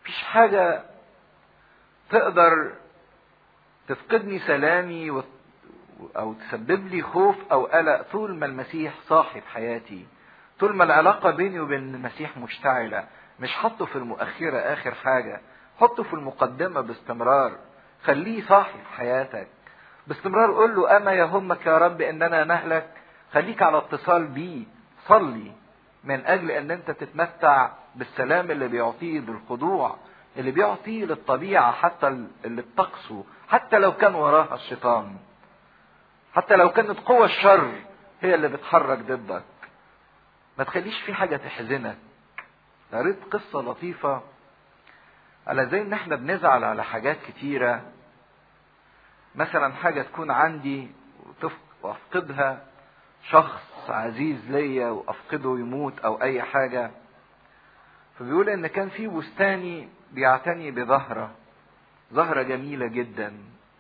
Speaker 1: مفيش حاجة تقدر تفقدني سلامي و... او تسبب لي خوف او قلق طول ما المسيح صاحب حياتي طول ما العلاقة بيني وبين المسيح مشتعلة مش حطه في المؤخرة اخر حاجة حطه في المقدمة باستمرار خليه صاحب حياتك باستمرار قول له اما يهمك يا رب اننا نهلك خليك على اتصال بيه صلي من اجل ان انت تتمتع بالسلام اللي بيعطيه بالخضوع اللي بيعطيه للطبيعة حتى اللي بتقسو حتى لو كان وراها الشيطان حتى لو كانت قوى الشر هي اللي بتحرك ضدك ما تخليش في حاجة تحزنك قريت قصة لطيفة على زي ان احنا بنزعل على حاجات كتيرة مثلا حاجة تكون عندي وافقدها شخص عزيز ليا وافقده يموت او اي حاجة فبيقول ان كان في بستاني بيعتني بزهرة زهرة جميلة جدا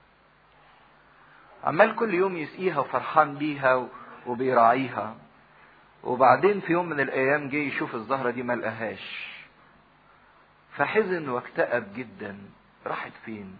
Speaker 1: عمال كل يوم يسقيها وفرحان بيها وبيراعيها وبعدين في يوم من الايام جه يشوف الزهرة دي ما لقاهاش فحزن واكتئب جدا راحت فين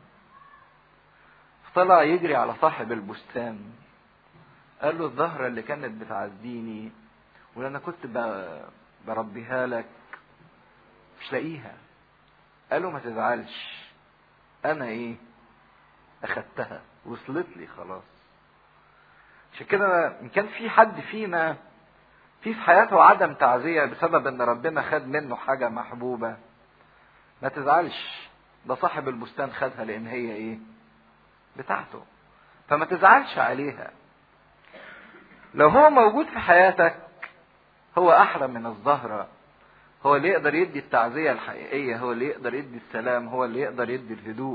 Speaker 1: طلع يجري على صاحب البستان قال له الزهرة اللي كانت بتعزيني واللي انا كنت بربيها لك مش لاقيها قال له ما تزعلش انا ايه اخدتها وصلت لي خلاص عشان كده ان كان في حد فينا في في حياته عدم تعزية بسبب ان ربنا خد منه حاجة محبوبة ما تزعلش ده صاحب البستان خدها لان هي ايه بتاعته فما تزعلش عليها لو هو موجود في حياتك هو احلى من الزهرة هو اللي يقدر يدي التعزية الحقيقية هو اللي يقدر يدي السلام هو اللي يقدر يدي الهدوء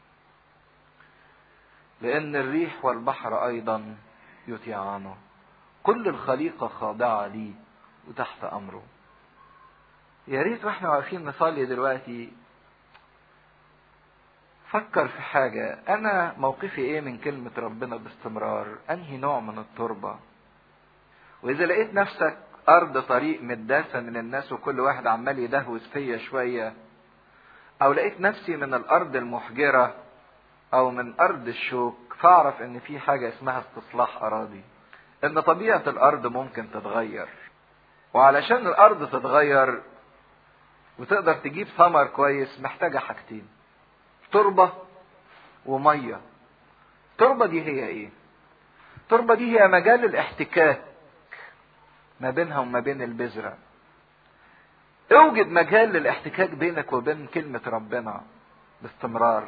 Speaker 1: لأن الريح والبحر أيضا يطيعانه كل الخليقة خاضعة ليه وتحت أمره يا ريت واحنا واقفين نصلي دلوقتي فكر في حاجة أنا موقفي إيه من كلمة ربنا باستمرار أنهي نوع من التربة وإذا لقيت نفسك أرض طريق متداسة من الناس وكل واحد عمال يدهوس فيا شوية أو لقيت نفسي من الأرض المحجرة أو من أرض الشوك فأعرف إن في حاجة اسمها استصلاح أراضي إن طبيعة الأرض ممكن تتغير وعلشان الأرض تتغير وتقدر تجيب ثمر كويس محتاجة حاجتين تربة ومية التربة دي هي ايه التربة دي هي مجال الاحتكاك ما بينها وما بين البذرة اوجد مجال للاحتكاك بينك وبين كلمة ربنا باستمرار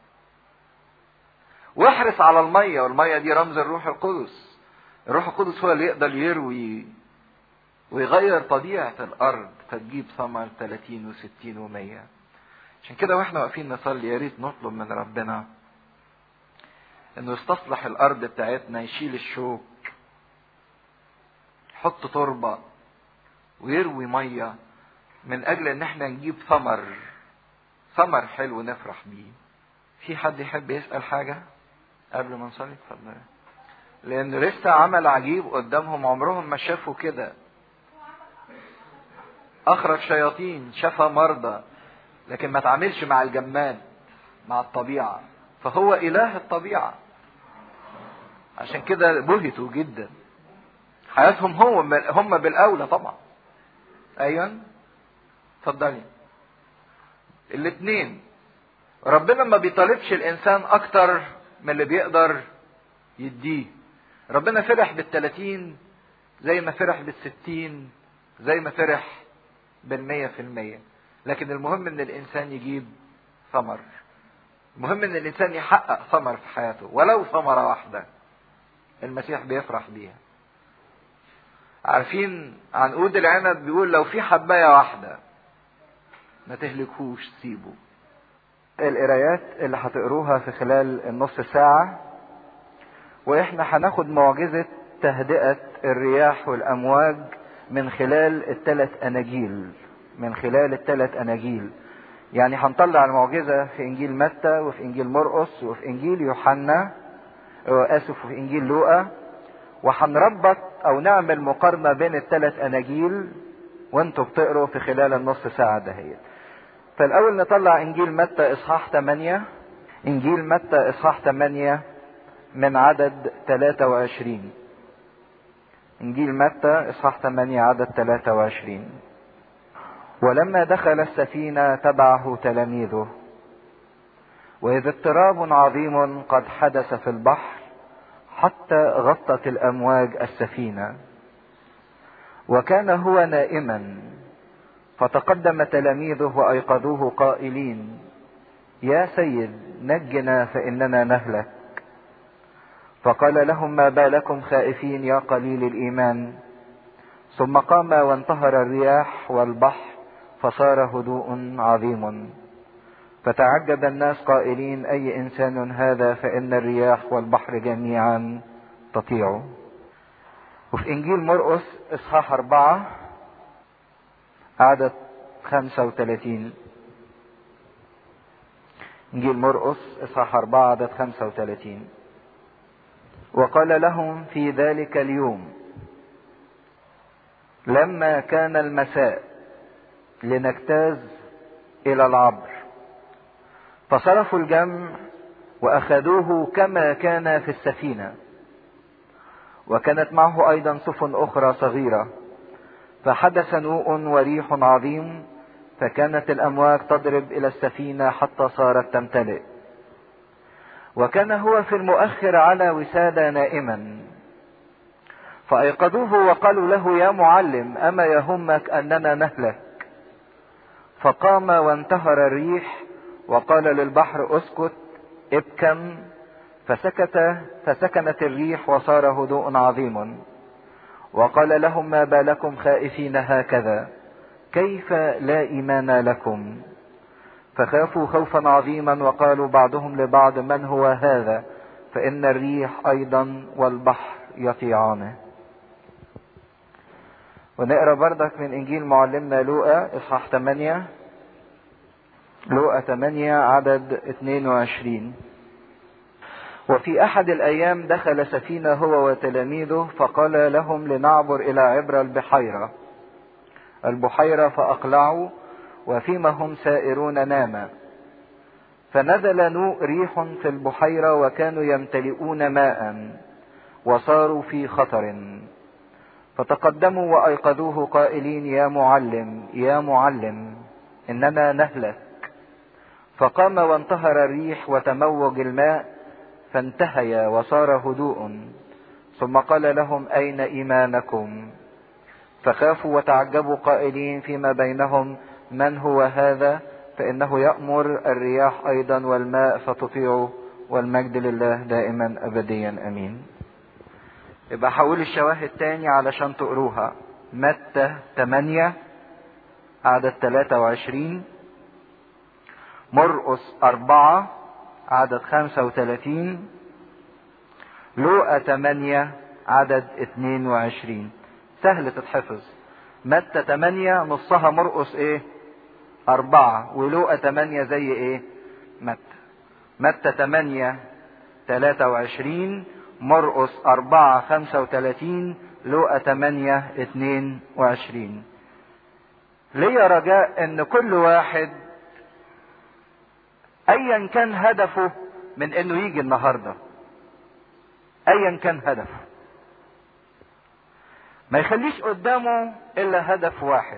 Speaker 1: واحرص على المية والمية دي رمز الروح القدس الروح القدس هو اللي يقدر يروي ويغير طبيعة الأرض فتجيب ثمر 30 و60 و100 عشان كده واحنا واقفين نصلي يا ريت نطلب من ربنا انه يستصلح الارض بتاعتنا يشيل الشوك يحط تربه ويروي ميه من اجل ان احنا نجيب ثمر ثمر حلو نفرح بيه في حد يحب يسال حاجه قبل ما نصلي اتفضل لانه لسه عمل عجيب قدامهم عمرهم ما شافوا كده اخرج شياطين شفى مرضى لكن ما تعاملش مع الجماد مع الطبيعة فهو إله الطبيعة عشان كده بهتوا جدا حياتهم هو هم بالأولى طبعا أيوة اتفضلي الاثنين ربنا ما بيطالبش الإنسان أكتر من اللي بيقدر يديه ربنا فرح بالتلاتين زي ما فرح بالستين زي ما فرح بالمية في المية لكن المهم ان الانسان يجيب ثمر المهم ان الانسان يحقق ثمر في حياته ولو ثمره واحده المسيح بيفرح بيها عارفين عنقود العنب بيقول لو في حبايه واحده ما تهلكوش سيبه القرايات اللي هتقروها في خلال النص ساعة واحنا هناخد معجزة تهدئة الرياح والامواج من خلال الثلاث اناجيل من خلال الثلاث اناجيل يعني هنطلع المعجزة في انجيل متى وفي انجيل مرقس وفي انجيل يوحنا اسف وفي انجيل لوقا وهنربط او نعمل مقارنة بين الثلاث اناجيل وانتوا بتقروا في خلال النص ساعة دهيت فالاول نطلع انجيل متى اصحاح 8 انجيل متى اصحاح 8 من عدد 23 انجيل متى اصحاح 8 عدد 23 ولما دخل السفينة تبعه تلاميذه وإذ اضطراب عظيم قد حدث في البحر حتى غطت الأمواج السفينة وكان هو نائما فتقدم تلاميذه وأيقظوه قائلين يا سيد نجنا فإننا نهلك فقال لهم ما بالكم خائفين يا قليل الإيمان ثم قام وانتهر الرياح والبحر فصار هدوء عظيم فتعجب الناس قائلين اي انسان هذا فان الرياح والبحر جميعا تطيع وفي انجيل مرقس اصحاح اربعة عدد خمسة وثلاثين انجيل مرقس اصحاح اربعة عدد خمسة وثلاثين وقال لهم في ذلك اليوم لما كان المساء لنجتاز الى العبر فصرفوا الجمع واخذوه كما كان في السفينه وكانت معه ايضا سفن اخرى صغيره فحدث نوء وريح عظيم فكانت الامواج تضرب الى السفينه حتى صارت تمتلئ وكان هو في المؤخر على وساده نائما فايقظوه وقالوا له يا معلم اما يهمك اننا نهلك فقام وانتهر الريح وقال للبحر اسكت ابكم فسكت فسكنت الريح وصار هدوء عظيم وقال لهم ما بالكم خائفين هكذا كيف لا ايمان لكم فخافوا خوفا عظيما وقالوا بعضهم لبعض من هو هذا فان الريح ايضا والبحر يطيعانه ونقرا بردك من انجيل معلمنا لوقا اصحاح 8 لوقا 8 عدد 22 وفي احد الايام دخل سفينه هو وتلاميذه فقال لهم لنعبر الى عبر البحيره البحيره فاقلعوا وفيما هم سائرون ناما فنزل نوء ريح في البحيره وكانوا يمتلئون ماء وصاروا في خطر فتقدموا وايقظوه قائلين يا معلم يا معلم اننا نهلك فقام وانتهر الريح وتموج الماء فانتهيا وصار هدوء ثم قال لهم اين ايمانكم فخافوا وتعجبوا قائلين فيما بينهم من هو هذا فانه يامر الرياح ايضا والماء فتطيعه والمجد لله دائما ابديا امين يبقى حول الشواهد تاني علشان تقروها متى 8 عدد 23 مرقس أربعة عدد خمسة وثلاثين لوقا ثمانية عدد اثنين وعشرين سهل تتحفظ متى ثمانية نصها مرقس ايه أربعة ولوقا ثمانية زي ايه متى متى ثمانية ثلاثة وعشرين مرقس أربعة خمسة وثلاثين لوقا ثمانية اثنين وعشرين ليا رجاء ان كل واحد ايا كان هدفه من انه يجي النهارده ايا كان هدفه ما يخليش قدامه الا هدف واحد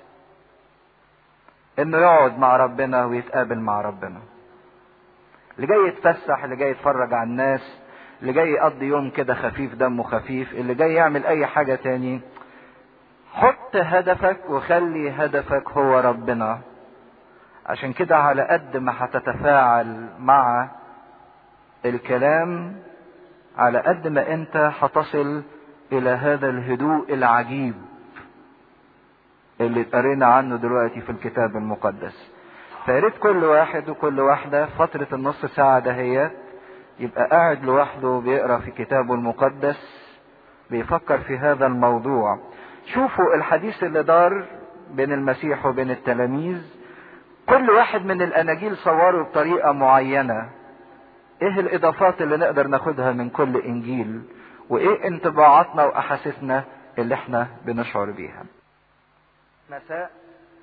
Speaker 1: انه يقعد مع ربنا ويتقابل مع ربنا اللي جاي يتفسح اللي جاي يتفرج على الناس اللي جاي يقضي يوم كده خفيف دمه خفيف اللي جاي يعمل اي حاجة تاني حط هدفك وخلي هدفك هو ربنا عشان كده على قد ما هتتفاعل مع الكلام على قد ما انت هتصل الى هذا الهدوء العجيب اللي اتقرينا عنه دلوقتي في الكتاب المقدس فياريت كل واحد وكل واحدة فترة النص ساعة دهيت يبقى قاعد لوحده بيقرا في كتابه المقدس بيفكر في هذا الموضوع شوفوا الحديث اللي دار بين المسيح وبين التلاميذ كل واحد من الاناجيل صوره بطريقه معينه ايه الاضافات اللي نقدر ناخدها من كل انجيل وايه انطباعاتنا واحاسيسنا اللي احنا بنشعر بيها مساء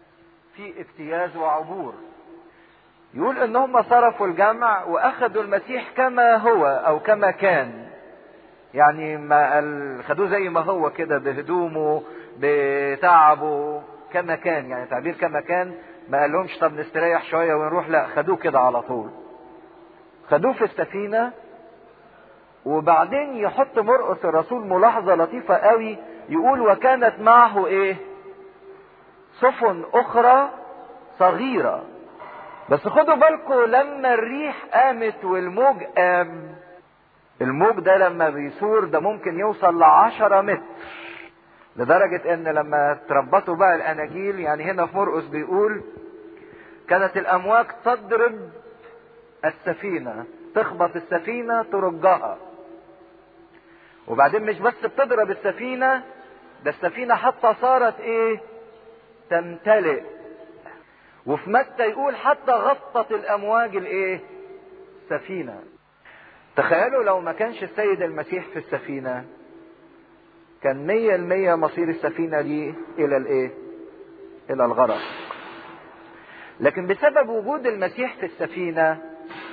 Speaker 1: في اجتياز وعبور يقول ان هم صرفوا الجمع واخذوا المسيح كما هو او كما كان يعني ما خدوه زي ما هو كده بهدومه بتعبه كما كان يعني تعبير كما كان ما قالهمش طب نستريح شويه ونروح لا خدوه كده على طول خدوه في السفينه وبعدين يحط مرقس الرسول ملاحظه لطيفه قوي يقول وكانت معه ايه سفن اخرى صغيره بس خدوا بالكم لما الريح قامت والموج قام الموج ده لما بيثور ده ممكن يوصل لعشرة متر لدرجة ان لما تربطوا بقى الاناجيل يعني هنا في مرقس بيقول كانت الامواج تضرب السفينة تخبط السفينة ترجها وبعدين مش بس بتضرب السفينة ده السفينة حتى صارت ايه تمتلئ وفي متى يقول حتى غطت الامواج الايه السفينة تخيلوا لو ما كانش السيد المسيح في السفينة كان مية المية مصير السفينة دي الى الايه الى الغرق لكن بسبب وجود المسيح في السفينة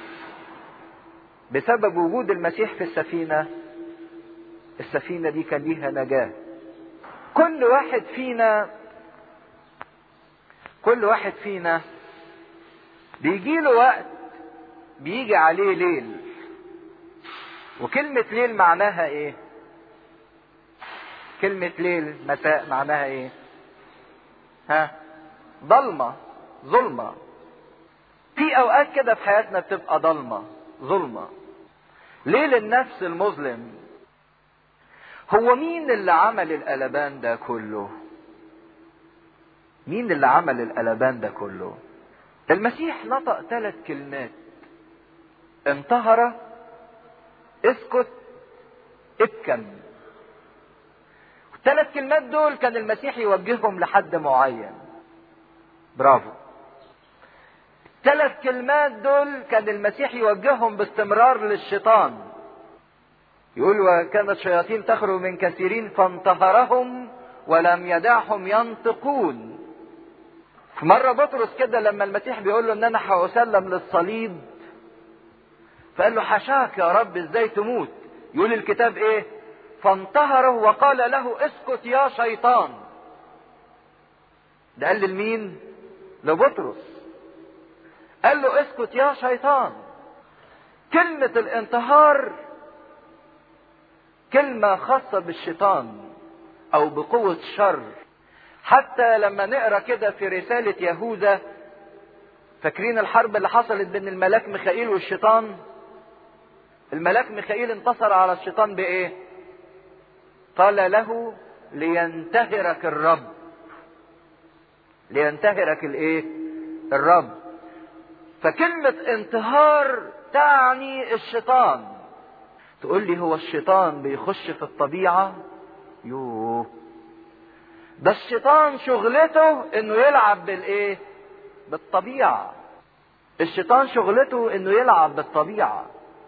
Speaker 1: بسبب وجود المسيح في السفينة السفينة دي كان ليها نجاة كل واحد فينا كل واحد فينا بيجي له وقت بيجي عليه ليل وكلمة ليل معناها ايه كلمة ليل مساء معناها ايه ها ضلمة ظلمة في اوقات كده في حياتنا بتبقى ضلمة ظلمة ليل النفس المظلم هو مين اللي عمل القلبان ده كله مين اللي عمل القلبان ده كله المسيح نطق ثلاث كلمات انتهر اسكت ابكم الثلاث كلمات دول كان المسيح يوجههم لحد معين برافو الثلاث كلمات دول كان المسيح يوجههم باستمرار للشيطان يقول وكانت الشياطين تخرج من كثيرين فانتهرهم ولم يدعهم ينطقون في مرة بطرس كده لما المسيح بيقول له ان انا هأسلم للصليب فقال له حشاك يا رب ازاي تموت يقول الكتاب ايه فانتهره وقال له اسكت يا شيطان ده قال لمين لبطرس قال له اسكت يا شيطان كلمة الانتهار كلمة خاصة بالشيطان او بقوة الشر حتى لما نقرا كده في رسالة يهوذا فاكرين الحرب اللي حصلت بين الملاك ميخائيل والشيطان الملاك ميخائيل انتصر على الشيطان بايه قال له لينتهرك الرب لينتهرك الايه الرب فكلمة انتهار تعني الشيطان تقول لي هو الشيطان بيخش في الطبيعة يوه ده الشيطان شغلته انه يلعب بالايه بالطبيعة الشيطان شغلته انه يلعب بالطبيعة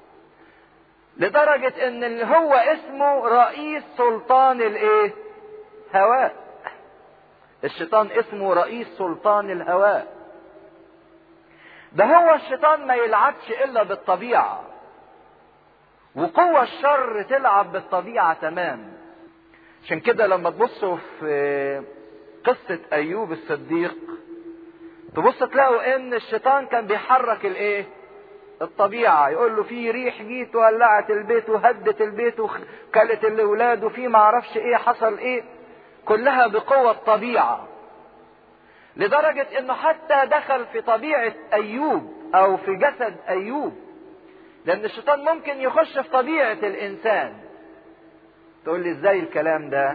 Speaker 1: لدرجة ان اللي هو اسمه رئيس سلطان الايه هواء الشيطان اسمه رئيس سلطان الهواء ده هو الشيطان ما يلعبش الا بالطبيعة وقوة الشر تلعب بالطبيعة تمام عشان كده لما تبصوا في قصة ايوب الصديق تبص تلاقوا ان الشيطان كان بيحرك الايه الطبيعة يقول له في ريح جيت ولعت البيت وهدت البيت وكلت الاولاد وفي معرفش ايه حصل ايه كلها بقوة الطبيعة لدرجة انه حتى دخل في طبيعة ايوب او في جسد ايوب لان الشيطان ممكن يخش في طبيعة الانسان تقول لي ازاي الكلام ده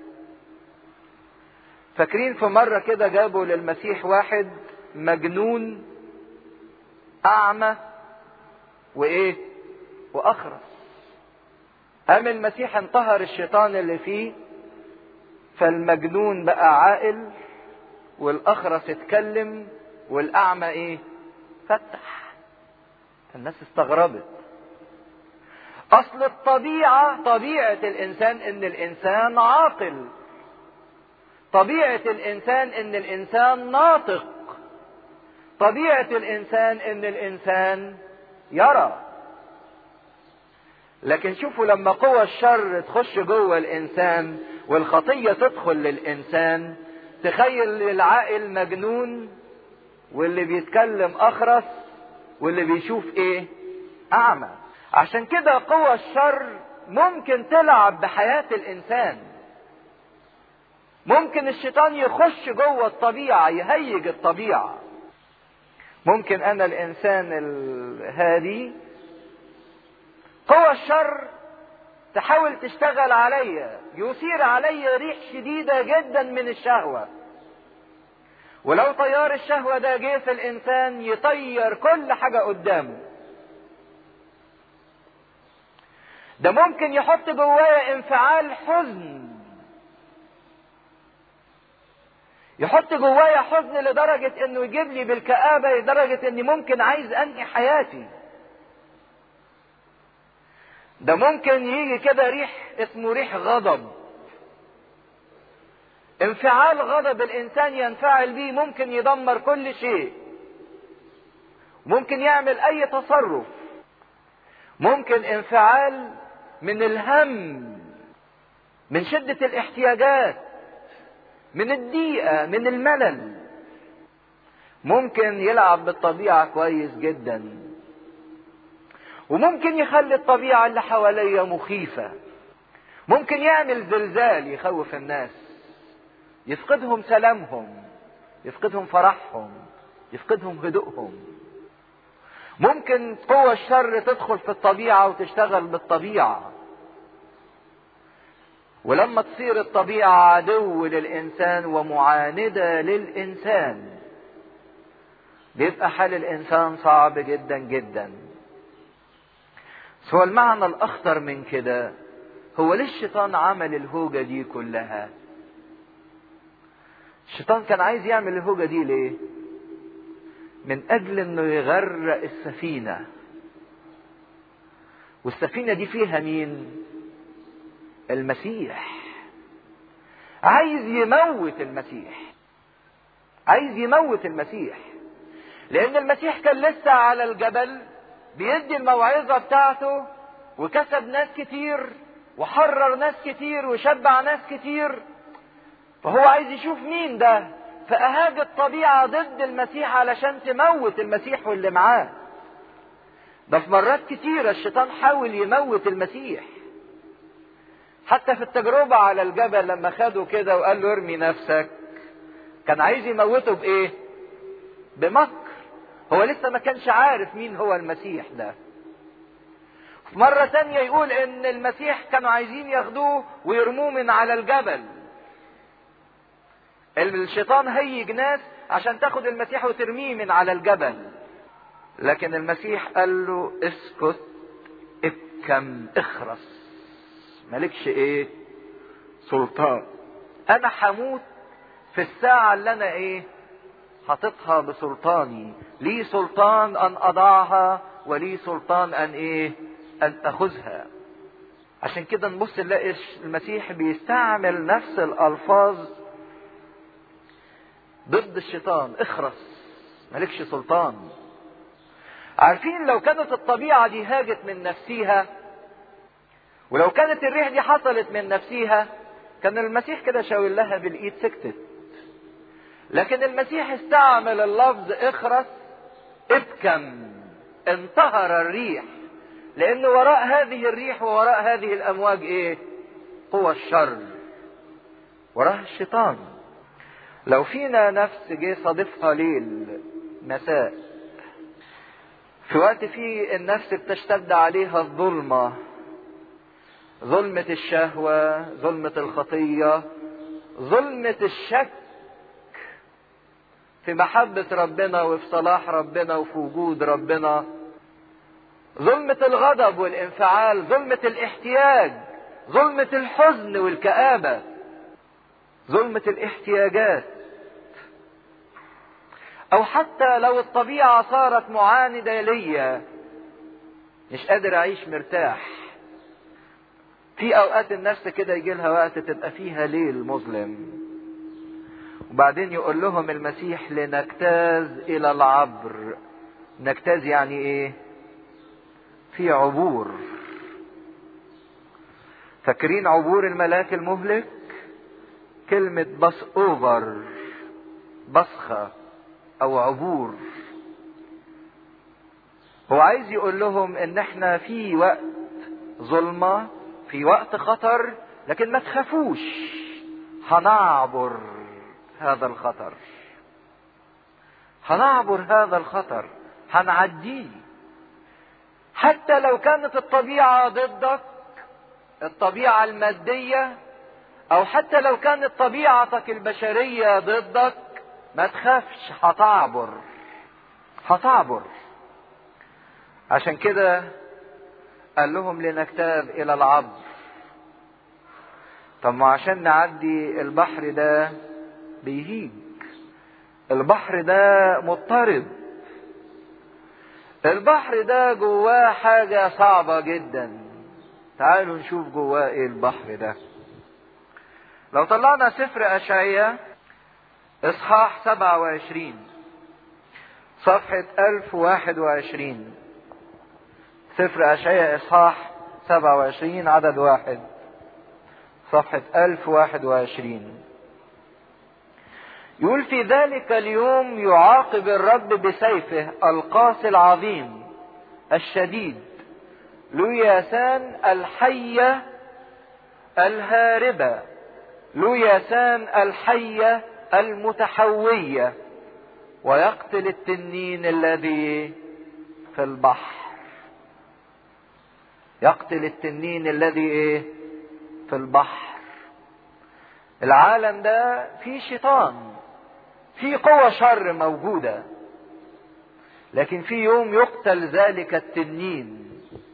Speaker 1: فاكرين في مرة كده جابوا للمسيح واحد مجنون اعمى وايه واخرس قام المسيح انتهر الشيطان اللي فيه فالمجنون بقى عاقل والاخرس اتكلم والاعمى ايه فتح الناس استغربت اصل الطبيعه طبيعه الانسان ان الانسان عاقل طبيعة الإنسان إن الإنسان ناطق طبيعة الإنسان إن الإنسان يرى لكن شوفوا لما قوى الشر تخش جوه الإنسان والخطية تدخل للإنسان تخيل العاقل مجنون واللي بيتكلم أخرس واللي بيشوف إيه أعمى عشان كده قوى الشر ممكن تلعب بحياة الإنسان ممكن الشيطان يخش جوه الطبيعة يهيج الطبيعة ممكن أنا الإنسان الهادي قوى الشر تحاول تشتغل عليا يثير علي ريح شديدة جدا من الشهوة ولو طيار الشهوة ده جه في الإنسان يطير كل حاجة قدامه ده ممكن يحط جوايا انفعال حزن يحط جوايا حزن لدرجة انه يجيب لي بالكآبة لدرجة اني ممكن عايز انهي حياتي ده ممكن يجي كده ريح اسمه ريح غضب انفعال غضب الانسان ينفعل بيه ممكن يدمر كل شيء ممكن يعمل اي تصرف ممكن انفعال من الهم من شدة الاحتياجات من الضيقة من الملل ممكن يلعب بالطبيعة كويس جدا وممكن يخلي الطبيعة اللي حواليا مخيفة ممكن يعمل زلزال يخوف الناس يفقدهم سلامهم يفقدهم فرحهم يفقدهم هدوءهم ممكن قوى الشر تدخل في الطبيعة وتشتغل بالطبيعة ولما تصير الطبيعة عدو للإنسان ومعاندة للإنسان بيبقى حال الإنسان صعب جدا جدا هو المعنى الأخطر من كده هو ليه الشيطان عمل الهوجة دي كلها الشيطان كان عايز يعمل الهوجة دي ليه من أجل أنه يغرق السفينة والسفينة دي فيها مين المسيح عايز يموت المسيح عايز يموت المسيح لأن المسيح كان لسه على الجبل بيدي الموعظة بتاعته وكسب ناس كتير وحرر ناس كتير وشبع ناس كتير فهو عايز يشوف مين ده فأهاج الطبيعة ضد المسيح علشان تموت المسيح واللي معاه ده في مرات كتيرة الشيطان حاول يموت المسيح حتى في التجربة على الجبل لما خده كده وقال له ارمي نفسك كان عايز يموته بإيه؟ بمكر هو لسه ما كانش عارف مين هو المسيح ده في مرة تانية يقول ان المسيح كانوا عايزين ياخدوه ويرموه من على الجبل الشيطان هيج ناس عشان تاخد المسيح وترميه من على الجبل لكن المسيح قال له اسكت ابكم اخرس مالكش ايه سلطان انا هموت في الساعة اللي انا ايه حاططها بسلطاني لي سلطان ان اضعها ولي سلطان ان ايه ان اخذها عشان كده نبص نلاقي المسيح بيستعمل نفس الالفاظ ضد الشيطان اخرس مالكش سلطان عارفين لو كانت الطبيعة دي هاجت من نفسيها ولو كانت الريح دي حصلت من نفسيها كان المسيح كده شاور لها بالايد سكتت لكن المسيح استعمل اللفظ اخرس ابكم انتهر الريح لان وراء هذه الريح ووراء هذه الامواج ايه قوى الشر وراها الشيطان لو فينا نفس جه صادفها ليل مساء في وقت فيه النفس بتشتد عليها الظلمة ظلمة الشهوة ظلمة الخطية ظلمة الشك في محبة ربنا وفي صلاح ربنا وفي وجود ربنا ظلمة الغضب والانفعال ظلمة الاحتياج ظلمة الحزن والكآبة ظلمة الاحتياجات او حتى لو الطبيعة صارت معاندة ليا مش قادر اعيش مرتاح في اوقات النفس كده يجي لها وقت تبقى فيها ليل مظلم وبعدين يقول لهم المسيح لنجتاز الى العبر نجتاز يعني ايه في عبور فاكرين عبور الملاك المهلك كلمة بس اوفر بصخة او عبور هو عايز يقول لهم ان احنا في وقت ظلمة في وقت خطر لكن ما تخافوش هنعبر هذا الخطر هنعبر هذا الخطر هنعديه حتى لو كانت الطبيعة ضدك الطبيعة المادية او حتى لو كانت طبيعتك البشرية ضدك ما تخافش هتعبر هتعبر عشان كده قال لهم لنجتاز الى العبر طب ما عشان نعدي البحر ده بيهيج البحر ده مضطرب البحر ده جواه حاجة صعبة جدا تعالوا نشوف جواه ايه البحر ده لو طلعنا سفر اشعياء اصحاح 27 صفحة 1021 سفر اشعياء اصحاح 27 عدد واحد صفحة 1021 يقول في ذلك اليوم يعاقب الرب بسيفه القاسي العظيم الشديد لوياسان الحية الهاربة لوياسان الحية المتحوية ويقتل التنين الذي في البحر يقتل التنين الذي ايه في البحر العالم ده فيه شيطان في قوة شر موجودة لكن في يوم يقتل ذلك التنين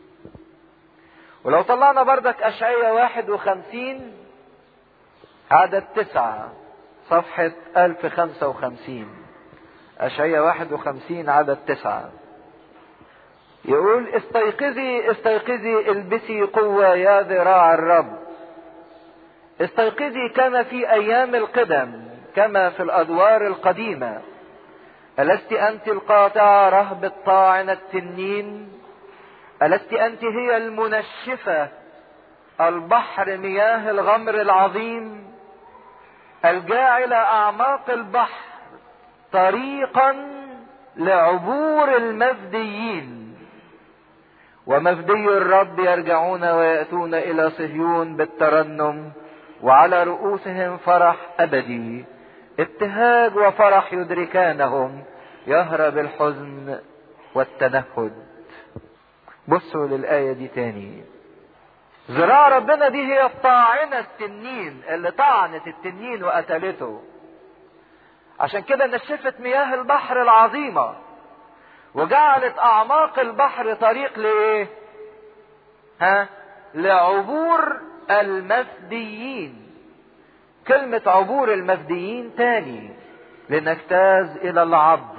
Speaker 1: ولو طلعنا بردك أشعية واحد وخمسين عدد تسعة صفحة ألف خمسة وخمسين أشعية واحد وخمسين عدد تسعة يقول استيقظي استيقظي البسي قوة يا ذراع الرب استيقظي كما في أيام القدم كما في الأدوار القديمة ألست أنت القاطعة رهب الطاعن التنين ألست أنت هي المنشفة البحر مياه الغمر العظيم الجاعلة أعماق البحر طريقا لعبور المفديين ومفدي الرب يرجعون ويأتون إلى صهيون بالترنم وعلى رؤوسهم فرح أبدي ابتهاج وفرح يدركانهم يهرب الحزن والتنهد بصوا للآية دي تاني ذراع ربنا دي هي الطاعنة التنين اللي طعنت التنين وقتلته عشان كده نشفت مياه البحر العظيمة وجعلت أعماق البحر طريق لإيه؟ ها؟ لعبور المفديين كلمة عبور المفديين تاني لنجتاز إلى العبر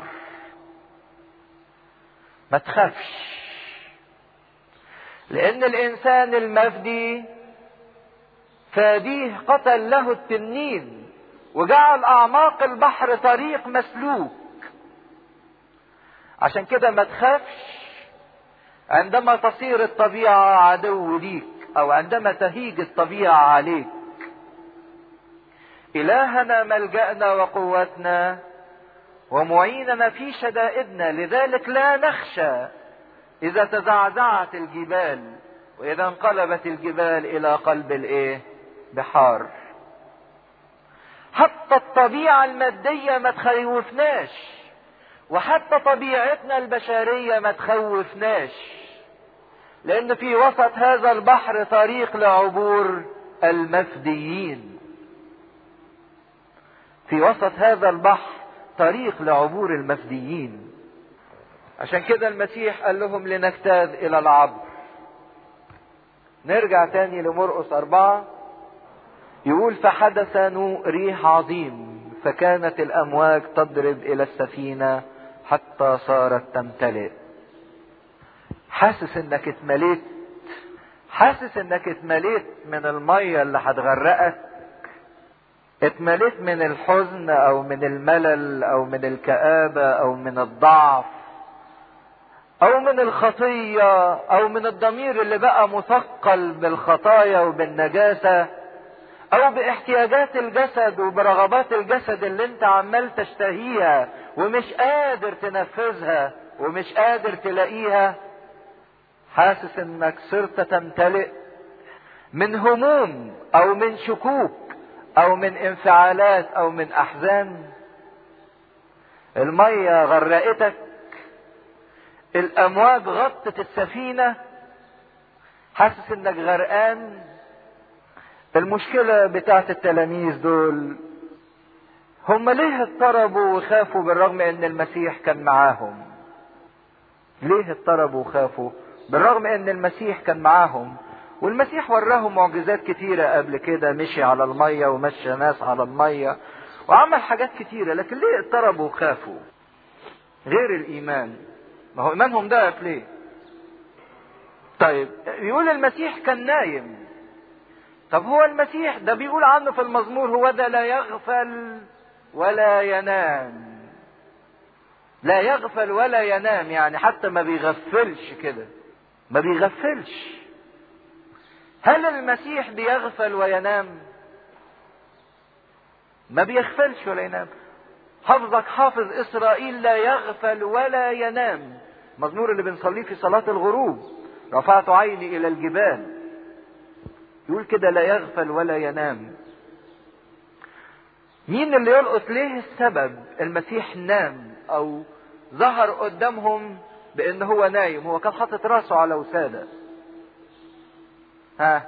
Speaker 1: ما تخافش لأن الإنسان المفدي فاديه قتل له التنين وجعل أعماق البحر طريق مسلوك عشان كده ما تخافش عندما تصير الطبيعة عدو ليك أو عندما تهيج الطبيعة عليك إلهنا ملجأنا وقوتنا ومعيننا في شدائدنا لذلك لا نخشى إذا تزعزعت الجبال وإذا انقلبت الجبال إلى قلب الإيه؟ بحار. حتى الطبيعة المادية ما تخوفناش وحتى طبيعتنا البشرية ما تخوفناش لأن في وسط هذا البحر طريق لعبور المفديين. في وسط هذا البحر طريق لعبور المفديين. عشان كده المسيح قال لهم لنجتاز الى العبر نرجع تاني لمرقس أربعة يقول فحدث نوء ريح عظيم فكانت الأمواج تضرب إلى السفينة حتى صارت تمتلئ حاسس انك اتمليت حاسس انك اتمليت من المية اللي هتغرقك اتمليت من الحزن او من الملل او من الكآبة او من الضعف او من الخطية او من الضمير اللي بقى مثقل بالخطايا وبالنجاسة او باحتياجات الجسد وبرغبات الجسد اللي انت عمال تشتهيها ومش قادر تنفذها ومش قادر تلاقيها حاسس انك صرت تمتلئ من هموم او من شكوك او من انفعالات او من احزان المية غرقتك الامواج غطت السفينة حاسس انك غرقان المشكلة بتاعت التلاميذ دول هم ليه اضطربوا وخافوا بالرغم ان المسيح كان معاهم ليه اضطربوا وخافوا بالرغم ان المسيح كان معاهم والمسيح وراهم معجزات كتيرة قبل كده مشي على المية ومشى ناس على المية وعمل حاجات كتيرة لكن ليه اضطربوا وخافوا غير الايمان ما هو ايمانهم ضعف ليه طيب يقول المسيح كان نايم طب هو المسيح ده بيقول عنه في المزمور هو ده لا يغفل ولا ينام لا يغفل ولا ينام يعني حتى ما بيغفلش كده ما بيغفلش هل المسيح بيغفل وينام ما بيغفلش ولا ينام حفظك حافظ اسرائيل لا يغفل ولا ينام مزمور اللي بنصليه في صلاة الغروب رفعت عيني الى الجبال يقول كده لا يغفل ولا ينام مين اللي يلقط ليه السبب المسيح نام او ظهر قدامهم بان هو نايم هو كان حاطط راسه على وساده ها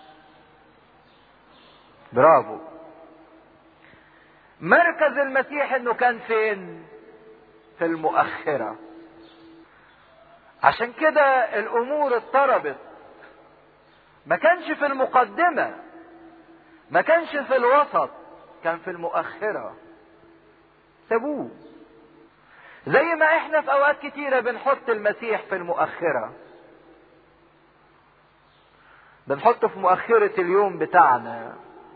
Speaker 1: برافو مركز المسيح انه كان فين في المؤخرة عشان كده الامور اضطربت ما كانش في المقدمة ما كانش في الوسط كان في المؤخرة سابوه زي ما احنا في اوقات كتيرة بنحط المسيح في المؤخرة بنحطه في مؤخرة اليوم بتاعنا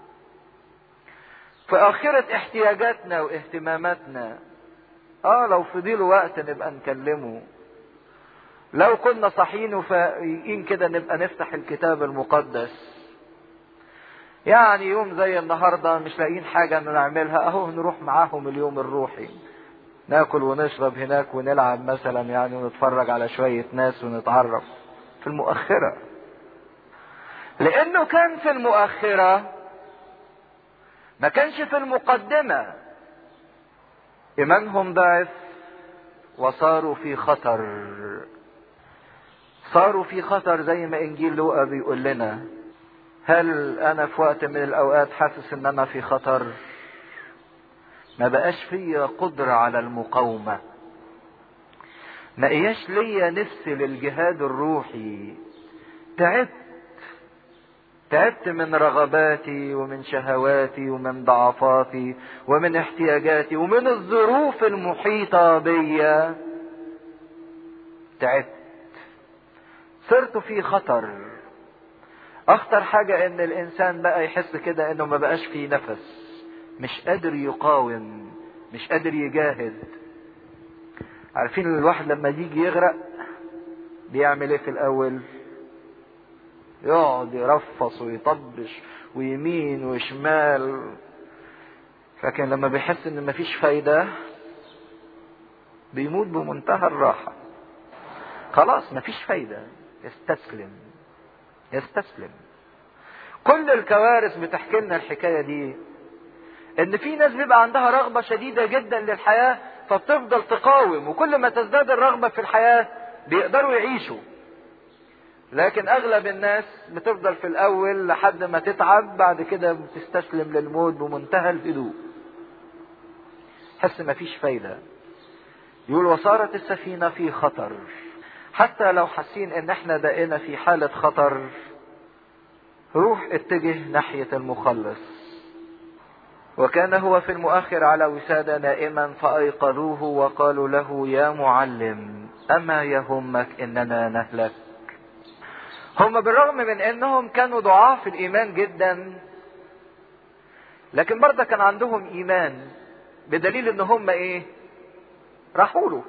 Speaker 1: في آخرة احتياجاتنا واهتماماتنا اه لو فضيله وقت نبقى نكلمه لو كنا صاحيين وفايقين كده نبقى نفتح الكتاب المقدس يعني يوم زي النهارده مش لاقيين حاجة نعملها اهو نروح معاهم اليوم الروحي ناكل ونشرب هناك ونلعب مثلا يعني ونتفرج على شوية ناس ونتعرف في المؤخرة لانه كان في المؤخرة ما كانش في المقدمة ايمانهم ضعف وصاروا في خطر صاروا في خطر زي ما انجيل لوقا بيقول لنا هل انا في وقت من الاوقات حاسس ان انا في خطر ما بقاش فيا قدرة على المقاومة ما اياش ليا نفس للجهاد الروحي تعبت تعبت من رغباتي ومن شهواتي ومن ضعفاتي ومن احتياجاتي ومن الظروف المحيطة بيا تعبت صرت في خطر اخطر حاجة ان الانسان بقى يحس كده انه ما بقاش فيه نفس مش قادر يقاوم مش قادر يجاهد عارفين الواحد لما يجي يغرق بيعمل ايه في الاول يقعد يرفص ويطبش ويمين وشمال لكن لما بيحس ان مفيش فايدة بيموت بمنتهى الراحة خلاص مفيش فايدة يستسلم يستسلم كل الكوارث بتحكي لنا الحكاية دي ان في ناس بيبقى عندها رغبة شديدة جدا للحياة فبتفضل تقاوم وكل ما تزداد الرغبة في الحياة بيقدروا يعيشوا لكن اغلب الناس بتفضل في الاول لحد ما تتعب بعد كده بتستسلم للموت بمنتهى الهدوء حس مفيش فايدة يقول وصارت السفينة في خطر حتى لو حاسين ان احنا بقينا في حالة خطر روح اتجه ناحية المخلص وكان هو في المؤخر على وسادة نائما فأيقظوه وقالوا له يا معلم أما يهمك إننا نهلك هم بالرغم من انهم كانوا ضعاف الايمان جدا لكن برضه كان عندهم ايمان بدليل ان هم ايه راحوا له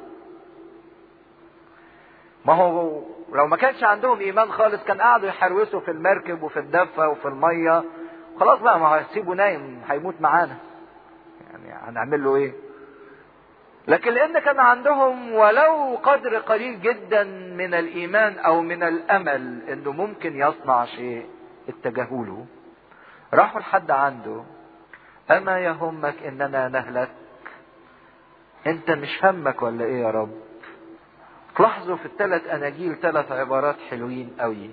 Speaker 1: ما هو لو ما كانش عندهم ايمان خالص كان قعدوا يحروسوا في المركب وفي الدفه وفي الميه خلاص بقى ما هيسيبه نايم هيموت معانا يعني هنعمل له ايه لكن لان كان عندهم ولو قدر قليل جدا من الايمان او من الامل انه ممكن يصنع شيء اتجهوا له راحوا لحد عنده اما يهمك اننا نهلك انت مش همك ولا ايه يا رب تلاحظوا في الثلاث اناجيل ثلاث عبارات حلوين قوي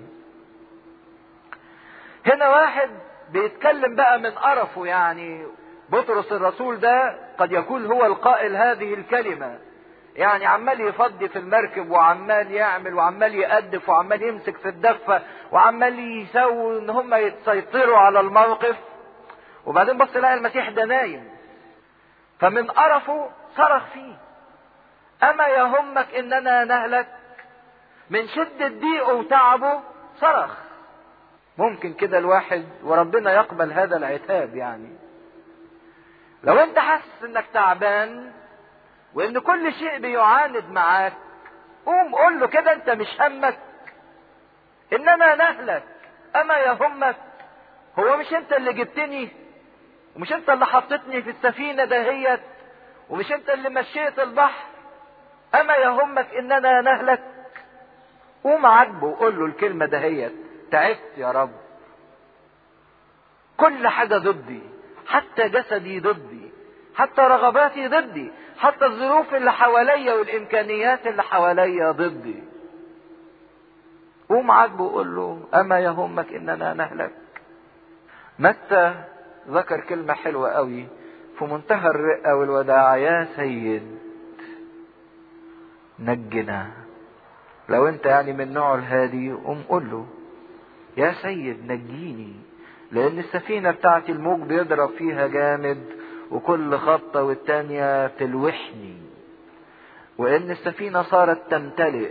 Speaker 1: هنا واحد بيتكلم بقى من قرفه يعني بطرس الرسول ده قد يكون هو القائل هذه الكلمة يعني عمال يفضي في المركب وعمال يعمل وعمال يأدف وعمال يمسك في الدفة وعمال يسوي ان هم يسيطروا على الموقف وبعدين بص لقى المسيح ده نايم فمن قرفه صرخ فيه اما يهمك اننا نهلك من شدة ضيقه وتعبه صرخ ممكن كده الواحد وربنا يقبل هذا العتاب يعني لو انت حاسس انك تعبان وان كل شيء بيعاند معاك قوم قول له كده انت مش همك اننا نهلك اما يهمك هو مش انت اللي جبتني ومش انت اللي حطيتني في السفينه دهيت ومش انت اللي مشيت البحر اما يهمك اننا نهلك قوم عاتبه وقول له الكلمه دهيت تعبت يا رب كل حاجه ضدي حتى جسدي ضدي حتى رغباتي ضدي حتى الظروف اللي حواليا والامكانيات اللي حواليا ضدي قوم عاتبه وقول له اما يهمك اننا نهلك متى ذكر كلمة حلوة قوي في منتهى الرقة والوداع يا سيد نجنا لو انت يعني من نوع الهادي قوم قول له يا سيد نجيني لان السفينة بتاعتي الموج بيضرب فيها جامد وكل خبطة والتانية تلوحني وان السفينة صارت تمتلئ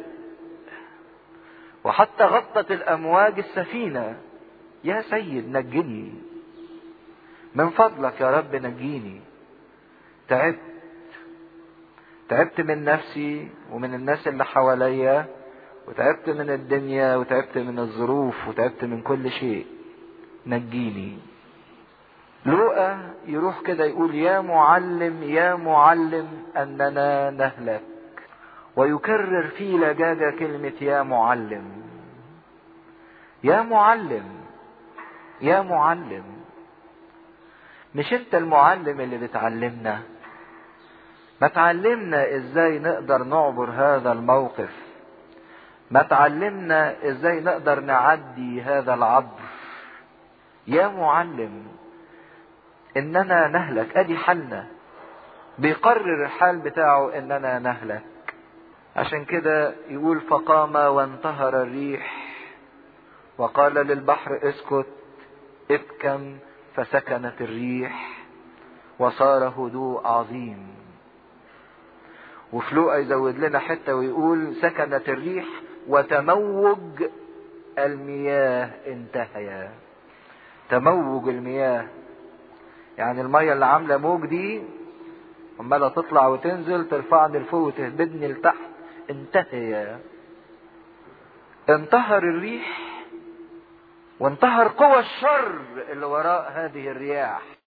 Speaker 1: وحتى غطت الامواج السفينة يا سيد نجني من فضلك يا رب نجيني تعبت تعبت من نفسي ومن الناس اللي حواليا وتعبت من الدنيا وتعبت من الظروف وتعبت من كل شيء نجيني لوقا يروح كده يقول يا معلم يا معلم اننا نهلك ويكرر في لجاجة كلمة يا معلم يا معلم يا معلم مش انت المعلم اللي بتعلمنا ما تعلمنا ازاي نقدر نعبر هذا الموقف ما تعلمنا ازاي نقدر نعدي هذا العبر يا معلم اننا نهلك ادي حالنا بيقرر الحال بتاعه اننا نهلك عشان كده يقول فقام وانتهر الريح وقال للبحر اسكت ابكم فسكنت الريح وصار هدوء عظيم وفي لوقا يزود لنا حته ويقول سكنت الريح وتموج المياه انتهيا تموج المياه يعني الميه اللي عامله موج دي عماله تطلع وتنزل ترفعني لفوق وتهبدني لتحت انتهيا انتهر الريح وانتهر قوى الشر اللي وراء هذه الرياح